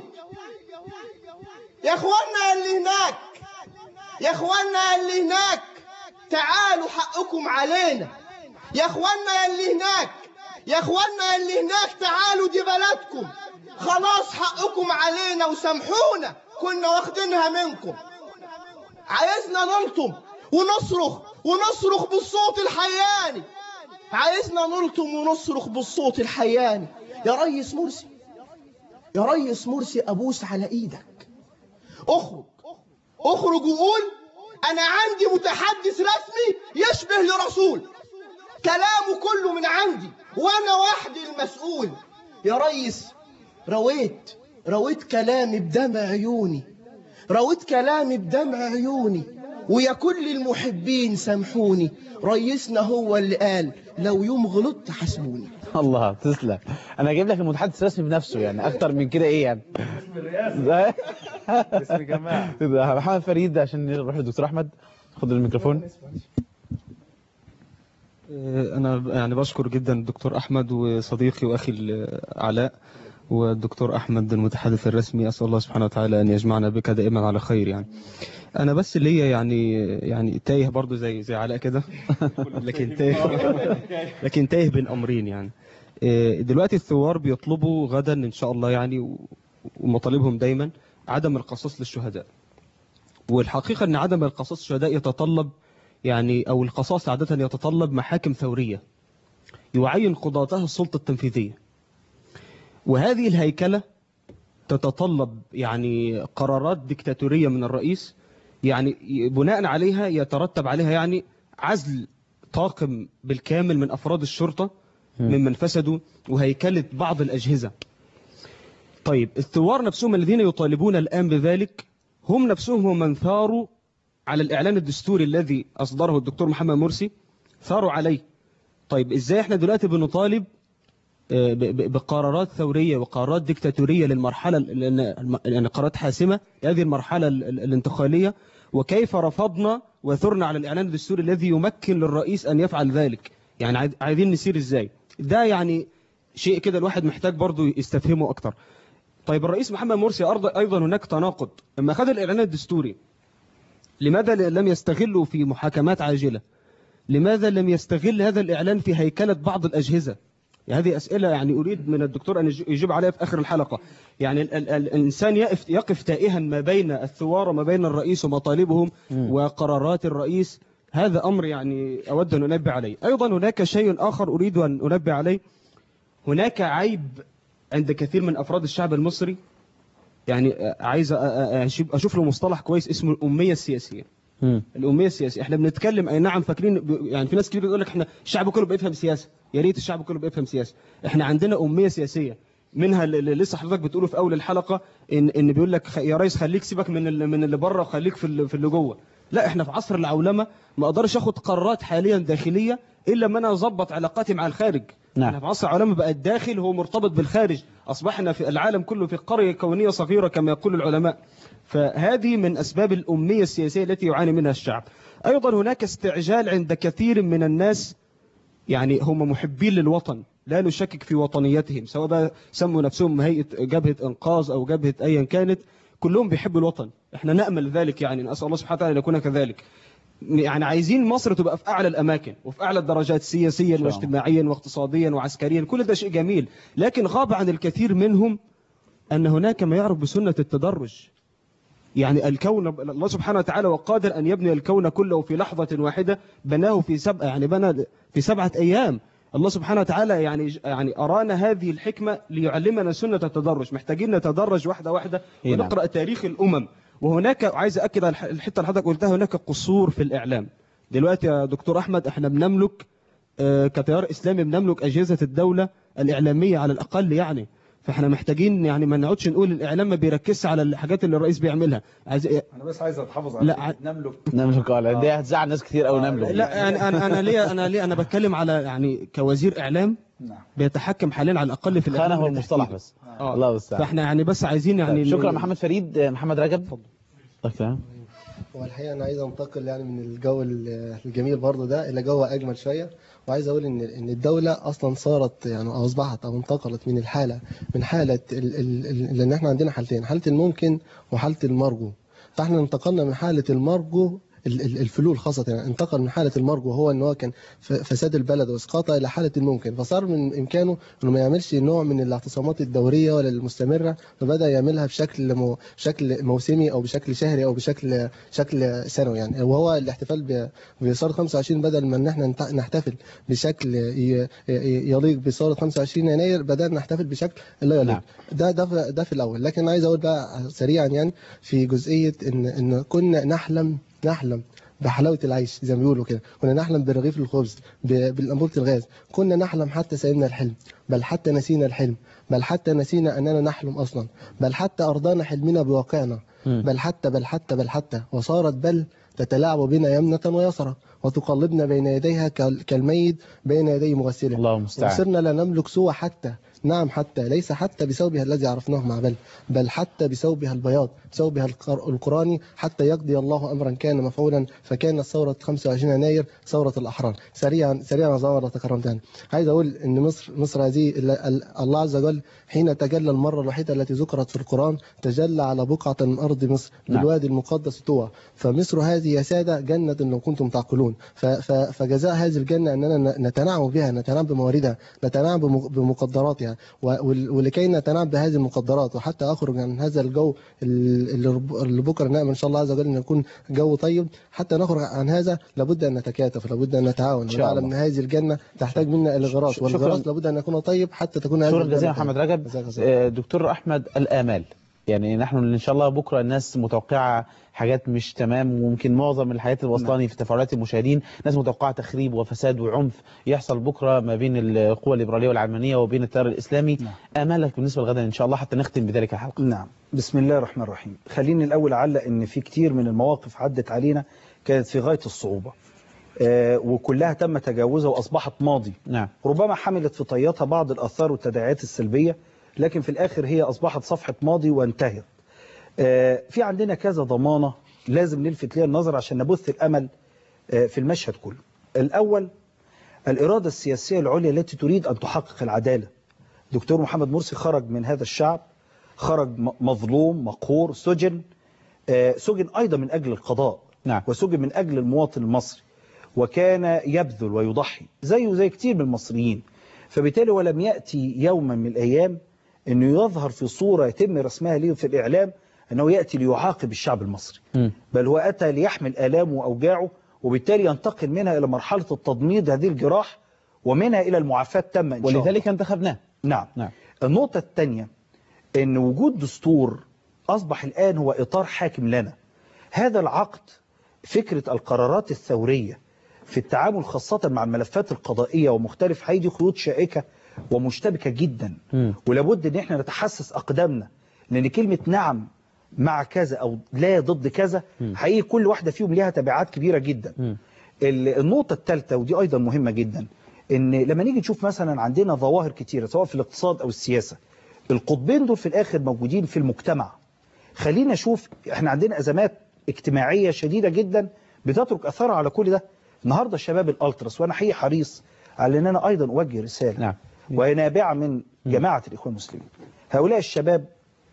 يا اخوانا اللي هناك يا اخوانا اللي هناك تعالوا حقكم علينا يا اخوانا يا اللي هناك يا اخوانا يا اللي هناك تعالوا دي بلدكم خلاص حقكم علينا وسامحونا كنا واخدينها منكم عايزنا نلطم ونصرخ ونصرخ بالصوت الحياني عايزنا نلطم ونصرخ بالصوت الحياني يا ريس مرسي يا ريس مرسي ابوس على ايدك اخرج اخرج وقول انا عندي متحدث رسمي يشبه لرسول كلامه كله من عندي وانا وحدي المسؤول يا ريس رويت رويت كلامي بدمع عيوني رويت كلامي بدمع عيوني ويا كل المحبين سامحوني ريسنا هو اللي قال لو يوم غلطت حاسبوني الله تسلم انا جايب لك المتحدث الرسمي بنفسه يعني اكتر من كده ايه يعني باسم الجماعة. ده محمد فريد عشان نروح للدكتور احمد خد الميكروفون أنا يعني بشكر جدا الدكتور أحمد وصديقي وأخي علاء والدكتور أحمد المتحدث الرسمي أسأل الله سبحانه وتعالى أن يجمعنا بك دائما على خير يعني أنا بس ليا يعني يعني تايه برضو زي زي علاء كده لكن تايه لكن تايه بين أمرين يعني إيه، دلوقتي الثوار بيطلبوا غدا إن شاء الله يعني و- ومطالبهم دايما عدم القصاص للشهداء والحقيقة أن عدم القصاص للشهداء يتطلب يعني أو القصاص عادة يتطلب محاكم ثورية يعين قضاتها السلطة التنفيذية وهذه الهيكلة تتطلب يعني قرارات ديكتاتورية من الرئيس يعني بناء عليها يترتب عليها يعني عزل طاقم بالكامل من أفراد الشرطة ممن فسدوا وهيكلة بعض الأجهزة طيب الثوار نفسهم الذين يطالبون الآن بذلك هم نفسهم هم من ثاروا على الإعلان الدستوري الذي أصدره الدكتور محمد مرسي ثاروا عليه طيب إزاي إحنا دلوقتي بنطالب آه، ب- ب- بقرارات ثورية وقرارات ديكتاتورية للمرحلة لأن يعني قرارات حاسمة هذه المرحلة ال- ال- الانتقالية وكيف رفضنا وثرنا على الإعلان الدستوري الذي يمكن للرئيس أن يفعل ذلك يعني عايز- عايزين نسير إزاي ده يعني شيء كده الواحد محتاج برضو يستفهمه أكتر طيب الرئيس محمد مرسي أرض- أيضا هناك تناقض لما خد الإعلان الدستوري لماذا لم يستغلوا في محاكمات عاجلة لماذا لم يستغل هذا الإعلان في هيكلة بعض الأجهزة يعني هذه أسئلة يعني أريد من الدكتور أن يج- يجيب عليها في آخر الحلقة يعني ال ال الإنسان يقف, يقف تائها ما بين الثوار وما بين الرئيس ومطالبهم وقرارات الرئيس هذا أمر يعني أود أن أنبه عليه أيضا هناك شيء آخر أريد أن أنبه عليه هناك عيب عند كثير من أفراد الشعب المصري يعني عايز أ- أ- أشوف- أشوف له مصطلح كويس اسمه الأمية السياسية الأمية السياسية احنا بنتكلم أي نعم فاكرين ب- يعني في ناس كتير بتقول لك احنا الشعب كله بيفهم سياسة يا ريت الشعب كله بيفهم سياسة احنا عندنا أمية سياسية منها اللي لسه حضرتك بتقوله في أول الحلقة إن إن بيقول لك خ- يا ريس خليك سيبك من اللي من اللي بره وخليك في اللي في اللي جوه لا احنا في عصر العولمة ما اقدرش اخد قرارات حاليا داخلية الا لما انا اظبط علاقاتي مع الخارج نعم. احنا في عصر العولمة بقى الداخل هو مرتبط بالخارج اصبحنا في العالم كله في قرية كونية صغيرة كما يقول العلماء فهذه من أسباب الأمية السياسية التي يعاني منها الشعب أيضا هناك استعجال عند كثير من الناس يعني هم محبين للوطن لا نشكك في وطنيتهم سواء بقى سموا نفسهم هيئة جبهة إنقاذ أو جبهة أيا كانت كلهم بيحبوا الوطن احنا نأمل ذلك يعني نسأل الله سبحانه وتعالى أن يكون كذلك يعني عايزين مصر تبقى في أعلى الأماكن وفي أعلى الدرجات سياسيا واجتماعيا واقتصاديا وعسكريا كل ده شيء جميل لكن غاب عن الكثير منهم أن هناك ما يعرف بسنة التدرج يعني الكون الله سبحانه وتعالى وقادر أن يبني الكون كله في لحظة واحدة بناه في سبعة يعني بنى في سبعة أيام الله سبحانه وتعالى يعني يعني أرانا هذه الحكمة ليعلمنا سنة التدرج محتاجين نتدرج واحدة واحدة إيه نعم. ونقرأ تاريخ الأمم وهناك عايز أكد على الح- الحتة اللي حضرتك قلتها هناك قصور في الإعلام دلوقتي يا دكتور أحمد احنا بنملك آه، كتيار إسلامي بنملك أجهزة الدولة الإعلامية على الأقل يعني فاحنا محتاجين يعني ما نقعدش نقول الإعلام ما بيركزش على الحاجات اللي الرئيس بيعملها عايز انا بس عايز اتحافظ على لا، كلمة نملك نملك اه دي هتزعل ناس كتير قوي نملك لا يعني انا انا ليه انا ليه انا بتكلم على يعني كوزير اعلام نعم. بيتحكم حاليا على الاقل في خانه الاعلام هو المصطلح بس آه. الله المستعان فاحنا يعني بس عايزين يعني طيب، شكرا ن- محمد فريد محمد رجب طيب تمام هو الحقيقة أنا عايز أنتقل يعني من الجو ال- الجميل برضه ده إلى جو أجمل شوية وعايز أقول إن إن الدولة أصلا صارت يعني أو أصبحت أو انتقلت من الحالة من حالة ال ال ال لأن إحنا عندنا حالتين حالة الممكن وحالة المرجو فإحنا انتقلنا من حالة المرجو ال- ال- الفلول خاصة يعني انتقل من حالة المرجو وهو ان هو كان ف- فساد البلد واسقاطها الى حالة الممكن فصار من امكانه انه ما يعملش نوع من الاعتصامات الدورية ولا المستمرة فبدأ يعملها بشكل مو شكل موسمي او بشكل شهري او بشكل شكل سنوي يعني وهو الاحتفال ب- بثورة 25 بدل ما ان احنا نت- نحتفل بشكل ي- ي- يليق بثورة 25 يناير بدأنا نحتفل بشكل لا يليق ده ده في- ده في الاول لكن عايز اقول بقى سريعا يعني في جزئيه ان ان كنا نحلم نحلم بحلاوه العيش زي ما بيقولوا كده كنا نحلم برغيف الخبز ب- بالانبوبه الغاز كنا نحلم حتى سيبنا الحلم بل حتى نسينا الحلم بل حتى نسينا اننا نحلم اصلا بل حتى ارضانا حلمنا بواقعنا بل حتى بل حتى بل حتى وصارت بل تتلاعب بنا يمنة ويسرى وتقلبنا بين يديها كال- كالميت بين يدي مغسله الله المستعان. وصرنا لا نملك سوى حتى نعم حتى ليس حتى بثوبها الذي عرفناه مع بل بل حتى بثوبها البياض ثوبها القر- القراني حتى يقضي الله امرا كان مفعولا فكانت ثوره 25 يناير ثوره الاحرار سريعا سريعا زي ما تكرمت يعني عايز اقول ان مصر مصر هذه ال- ال- الله عز وجل حين تجلى المره الوحيده التي ذكرت في القران تجلى على بقعه من ارض مصر نعم. بالوادي المقدس طوى فمصر هذه يا ساده جنه لو كنتم تعقلون ف- ف- فجزاء هذه الجنه اننا ن- نتنعم بها نتنعم بمواردها نتنعم بم- بمقدراتها و- ول- ولكي نتنعم بهذه المقدرات وحتى اخرج عن هذا الجو ال- اللي رب- اللي بكره نامل ان شاء الله عز وجل ان يكون جو طيب حتى نخرج عن هذا لابد ان نتكاتف لابد ان نتعاون شاء ونعلم الله. ان هذه الجنه تحتاج منا الى غراس شكراً. والغراس لابد ان يكون طيب حتى تكون هذه شكرا الجنة جزيلا طيبة. محمد رجب آه، دكتور احمد الامال يعني نحن ان شاء الله بكره الناس متوقعه حاجات مش تمام وممكن معظم الحاجات اللي وصلاني في تفاعلات المشاهدين ناس متوقعه تخريب وفساد وعنف يحصل بكره ما بين القوى الليبراليه والعلمانيه وبين التيار الاسلامي امالك بالنسبه لغدا ان شاء الله حتى نختم بذلك الحلقه نعم بسم الله الرحمن الرحيم خليني الأول أعلق أن في كتير من المواقف عدت علينا كانت في غاية الصعوبة آه وكلها تم تجاوزها وأصبحت ماضي نعم ربما حملت في طياتها بعض الآثار والتداعيات السلبية لكن في الآخر هي أصبحت صفحة ماضي وانتهت آه في عندنا كذا ضمانة لازم نلفت ليها النظر عشان نبث الأمل آه في المشهد كله الأول الإرادة السياسية العليا التي تريد أن تحقق العدالة دكتور محمد مرسي خرج من هذا الشعب خرج م- مظلوم مقهور سجن آه، سجن أيضا من أجل القضاء نعم. وسجن من أجل المواطن المصري وكان يبذل ويضحي زيه زي كتير من المصريين فبالتالي ولم يأتي يوما من الأيام أنه يظهر في صورة يتم رسمها ليه في الإعلام أنه يأتي ليعاقب الشعب المصري بل هو أتى ليحمل آلامه وأوجاعه وبالتالي ينتقل منها إلى مرحلة التضميد هذه الجراح ومنها إلى المعافاة التامة إن شاء الله ولذلك انتخبناه نعم نعم النقطة الثانية أن وجود دستور أصبح الآن هو إطار حاكم لنا هذا العقد فكرة القرارات الثورية في التعامل خاصة مع الملفات القضائية ومختلف هيدي خيوط شائكة ومشتبكة جدا ولابد ان احنا نتحسس اقدامنا لان كلمة نعم مع كذا او لا ضد كذا حقيقي كل واحدة فيهم ليها تبعات كبيرة جدا ال- النقطة الثالثة ودي ايضا مهمة جدا ان لما نيجي نشوف مثلا عندنا ظواهر كتيرة سواء في الاقتصاد او السياسة القطبين دول في الاخر موجودين في المجتمع خلينا نشوف احنا عندنا ازمات اجتماعية شديدة جدا بتترك اثرها على كل ده النهاردة الشباب الالتراس وانا حقيقي حريص على ان انا ايضا اوجه رسالة نعم. وهي نابعة من جماعة الاخوان المسلمين هؤلاء الشباب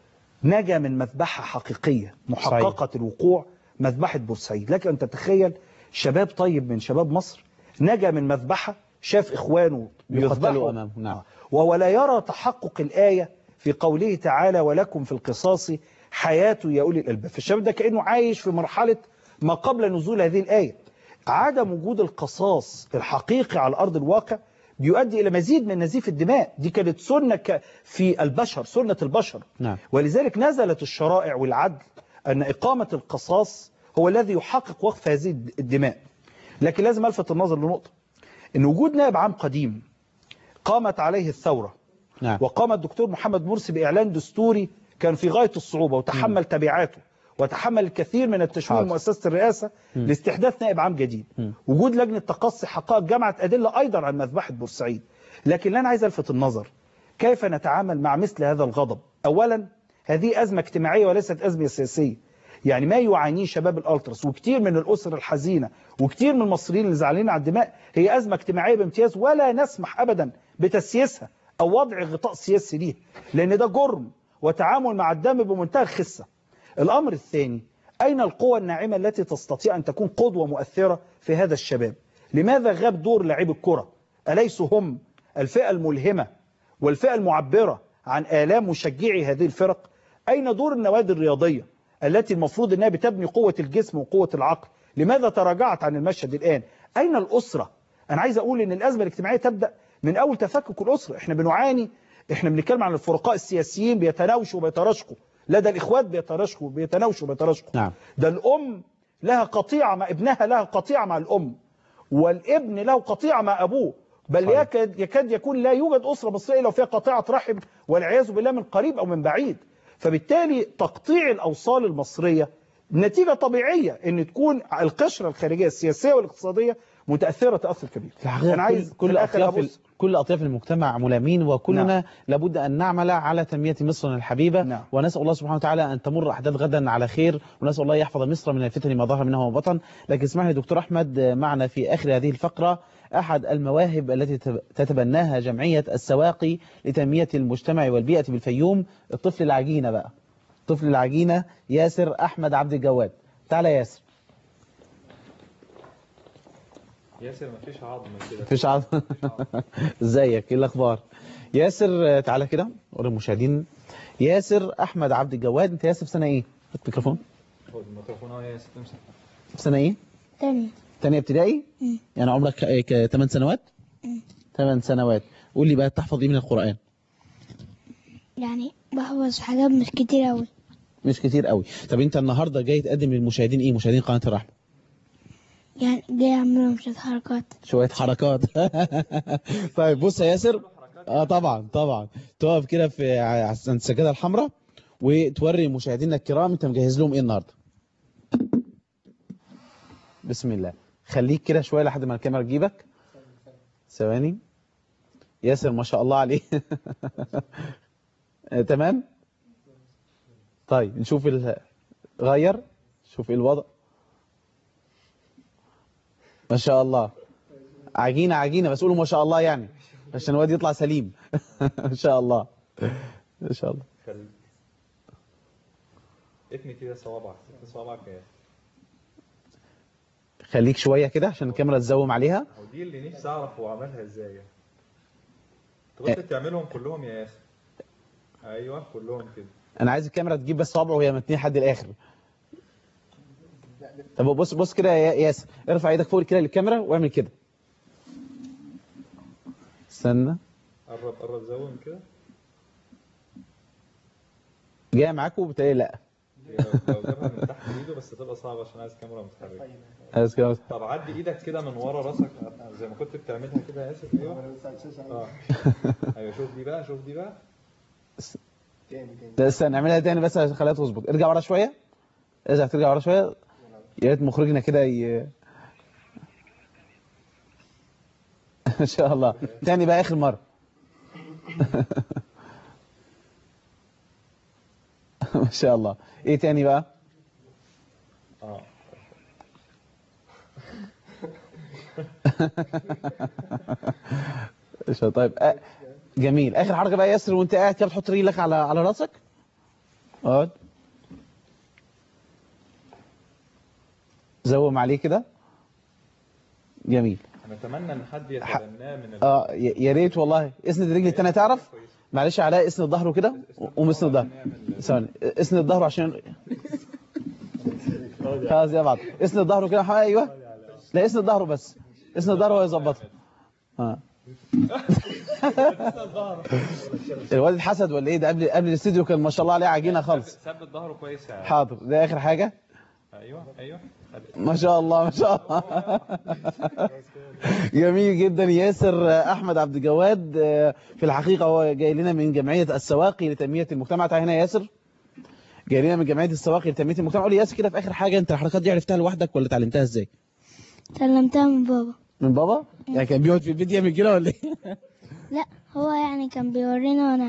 نجا من مذبحة حقيقية محققة الوقوع مذبحة بورسعيد لك أن تتخيل شباب طيب من شباب مصر نجا من مذبحة شاف إخوانه يقتلوا يذبحوا امامه نعم وهو لا يرى تحقق الآية في قوله تعالى ولكم في القصاص حياة يا أولي الألباب فالشباب ده كأنه عايش في مرحلة ما قبل نزول هذه الآية عدم وجود القصاص الحقيقي على أرض الواقع بيؤدي إلى مزيد من نزيف الدماء دي كانت سنة ك- في البشر سنة البشر نعم ولذلك نزلت الشرائع والعدل أن إقامة القصاص هو الذي يحقق وقف هذه الدماء لكن لازم ألفت النظر لنقطة أن وجود نائب عام قديم قامت عليه الثورة نعم. وقام الدكتور محمد مرسي بإعلان دستوري كان في غاية الصعوبة وتحمل تبعاته وتحمل الكثير من التشويه حاضر. مؤسسة الرئاسة مم. لاستحداث نائب عام جديد مم. وجود لجنة تقصي حقائق جمعت أدلة أيضا عن مذبحة بورسعيد لكن اللي أنا عايز ألفت النظر كيف نتعامل مع مثل هذا الغضب أولا هذه أزمة اجتماعية وليست أزمة سياسية يعني ما يعانيه شباب الألترس وكتير من الأسر الحزينة وكتير من المصريين اللي زعلانين على الدماء هي أزمة اجتماعية بامتياز ولا نسمح أبدا بتسييسها أو وضع غطاء سياسي ليه لأن ده جرم وتعامل مع الدم بمنتهى الخسة الأمر الثاني أين القوى الناعمة التي تستطيع أن تكون قدوة مؤثرة في هذا الشباب لماذا غاب دور لاعبي الكرة أليسوا هم الفئة الملهمة والفئة المعبرة عن آلام مشجعي هذه الفرق أين دور النوادي الرياضية التي المفروض أنها بتبني قوة الجسم وقوة العقل لماذا تراجعت عن المشهد الآن أين الأسرة أنا عايز أقول أن الأزمة الاجتماعية تبدأ من أول تفكك الأسرة إحنا بنعاني إحنا بنتكلم عن الفرقاء السياسيين بيتناوشوا وبيتراشقوا لدى الإخوات بيتراشقوا بيتناوشوا وبيتراشقوا نعم ده الأم لها قطيعة مع ابنها لها قطيعة مع الأم والابن له قطيعة مع أبوه بل صحيح. يكاد, يكاد يكون لا يوجد أسرة مصرية لو فيها قطيعة رحم والعياذ بالله من قريب أو من بعيد فبالتالي تقطيع الأوصال المصرية نتيجة طبيعية أن تكون القشرة الخارجية السياسية والاقتصادية متأثرة تأثر كبير في الحقيقة أنا عايز كل, كل في الآخر أطياف أبص- كل أطياف المجتمع ملامين وكلنا نعم. لابد أن نعمل على تنمية مصرنا الحبيبة نعم. ونسأل الله سبحانه وتعالى أن تمر أحداث غدا على خير ونسأل الله يحفظ مصر من الفتن ما ظهر منها وما بطن لكن اسمح لي دكتور أحمد معنا في آخر هذه الفقرة أحد المواهب التي تب- تتبناها جمعية السواقي لتنمية المجتمع والبيئة بالفيوم الطفل العجينة بقى الطفل العجينة ياسر أحمد عبد الجواد تعالى يا ياسر ياسر مفيش عظم كده مفيش عظم ازيك ايه الاخبار ياسر آه، تعالى كده قول المشاهدين ياسر احمد عبد الجواد انت ياسر في سنه ايه هات الميكروفون خد الميكروفون اهو يا ياسر امسك في سنه ايه تاني تانية ابتدائي مم. يعني عمرك ك- ك 8 سنوات 8 سنوات قول لي بقى تحفظ ايه من القران يعني بحفظ حاجات مش كتير أوي مش كتير قوي طب انت النهارده جاي تقدم للمشاهدين ايه مشاهدين قناه الرحمه يعني جاي أعمل لهم شوية حركات شويه حركات طيب بص يا ياسر اه طبعا طبعا تقف كده في ع- عند السجاده الحمراء وتوري مشاهدينا الكرام انت مجهز لهم ايه النهارده بسم الله خليك كده شويه لحد ما الكاميرا تجيبك ثواني ياسر ما شاء الله عليه آه، تمام طيب نشوف ال... غير شوف ايه الوضع ما شاء الله عجينة عجينة بس قولوا ما شاء الله يعني عشان الواد يطلع سليم ما شاء الله ما شاء الله خلي اتني كده صوابعك اتني صوابعك يا ياسر خليك شوية كده عشان الكاميرا تزوم عليها هو دي اللي نفسي اعرف هو عملها ازاي يعني انت كنت بتعملهم كلهم يا ياسر ايوه كلهم كده انا عايز الكاميرا تجيب بس صابعه وهي متنيه لحد الاخر طب بص بص كده يا ياسر ارفع ايدك فوق كده للكاميرا واعمل كده استنى قرب قرب زوم كده جايه معاكم وبالتالي لا هي لو لو جابها من تحت ايده بس تبقى صعبه عشان عايز كاميرا متحركه عايز كده طب عدي ايدك كده من ورا راسك زي ما كنت بتعملها كده يا ياسر ايوه اه ايوه شوف دي بقى شوف دي بقى ده استنى نعملها تاني بس عشان خليها تظبط ارجع ورا شويه ارجع ترجع ورا شويه يا ريت مخرجنا كده ي... ان شاء الله تاني بقى اخر مره ما شاء الله ايه تاني بقى اه إن شاء الله. طيب آه، جميل اخر حركه بقى يا ياسر وانت قاعد كده بتحط رجلك على على راسك اقعد زوم عليه كده جميل نتمنى ان حد يتبناه من ال... اه يا يا ريت والله اسند الرجل التانية تعرف معلش يا علاء اسند ظهره كده قوم اسند ظهره ثواني اسند ظهره عشان خلاص يا بعض اسند ظهره كده حوالي ايوه لا اسند ظهره بس اسند ظهره ويظبطها اه الواد اتحسد ولا ايه ده قبل قبل الاستوديو كان ما شاء الله عليه عجينه خالص ثبت ظهره كويس يعني حاضر ده اخر حاجه ايوه ايوه ما شاء الله ما شاء الله جميل جدا ياسر احمد عبد الجواد في الحقيقه هو جاي لنا من جمعيه السواقي لتنميه المجتمع تعال هنا يا ياسر جاي لنا من جمعيه السواقي لتنميه المجتمع قول لي ياسر كده في اخر حاجه انت الحركات دي عرفتها لوحدك ولا اتعلمتها ازاي تعلمتها من بابا من بابا يعني كان بيقعد في البيت يعمل كده ولا ايه لا هو يعني كان بيورينا ونعمل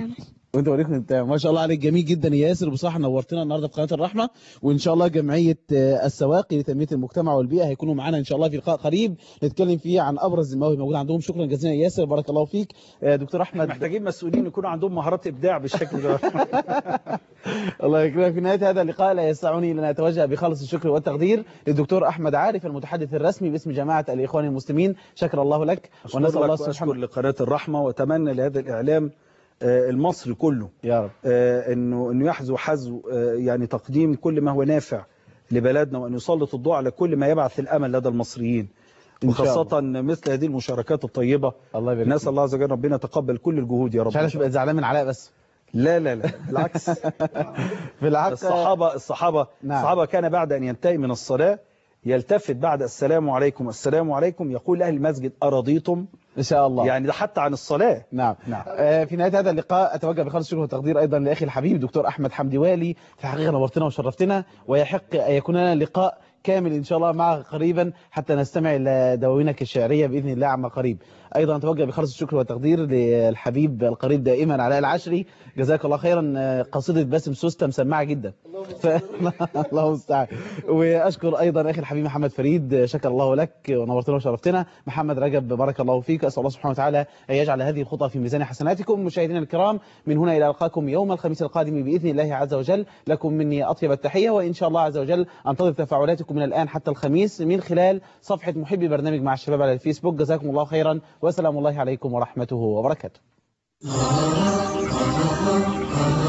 وانت وليكم انت ما شاء الله عليك جميل جدا يا ياسر بصراحه نورتنا النهارده في قناه الرحمه وان شاء الله جمعيه آه، السواقي لتنميه المجتمع والبيئه هيكونوا معانا ان شاء الله في لقاء قريب نتكلم فيه عن ابرز المواهب الموجوده عندهم شكرا جزيلا يا ياسر بارك الله فيك آه، دكتور احمد محتاجين مسؤولين يكونوا عندهم مهارات ابداع بالشكل ده الله يكرمك في نهايه هذا اللقاء لا يسعني الا ان اتوجه بخالص الشكر والتقدير للدكتور احمد عارف المتحدث الرسمي باسم جماعه الاخوان المسلمين شكر الله لك ونسال الله سبحانه لقناه الرحمه واتمنى لهذا الاعلام آه، المصري كله يا رب آه، انه انه يحذو حذو آه، يعني تقديم كل ما هو نافع لبلدنا وان يسلط الضوء على كل ما يبعث الامل لدى المصريين إن شاء وخاصة مثل هذه المشاركات الطيبة الله يبارك نسأل الله عز وجل ربنا يتقبل كل الجهود يا رب مش عارف بقيت زعلان من علاء بس لا لا لا بالعكس بالعكس الصحابة الصحابة نعم. الصحابة كان بعد أن ينتهي من الصلاة يلتفت بعد السلام عليكم السلام عليكم يقول لأهل المسجد أرضيتم ان شاء الله يعني ده حتى عن الصلاة نعم نعم آه، في نهايه هذا اللقاء اتوجه بخالص الشكر والتقدير ايضا لاخي الحبيب دكتور احمد حمدي والي في الحقيقه نورتنا وشرفتنا ويحق ان يكون لنا لقاء كامل ان شاء الله معك قريبا حتى نستمع الى دواوينك الشعريه باذن الله عما قريب ايضا اتوجه بخالص الشكر والتقدير للحبيب القريب دائما علاء العشري جزاك الله خيرا آه، قصيده باسم سوسته مسمعه جدا ف... الله المستعان واشكر ايضا اخي الحبيب محمد فريد شكر الله لك ونورتنا وشرفتنا محمد رجب بارك الله فيك اسال الله سبحانه وتعالى ان يجعل هذه الخطى في ميزان حسناتكم مشاهدينا الكرام من هنا الى القاكم يوم الخميس القادم باذن الله عز وجل لكم مني اطيب التحيه وان شاء الله عز وجل انتظر تفاعلاتكم من الان حتى الخميس من خلال صفحه محبي برنامج مع الشباب على الفيسبوك جزاكم الله خيرا وسلام الله عليكم ورحمته وبركاته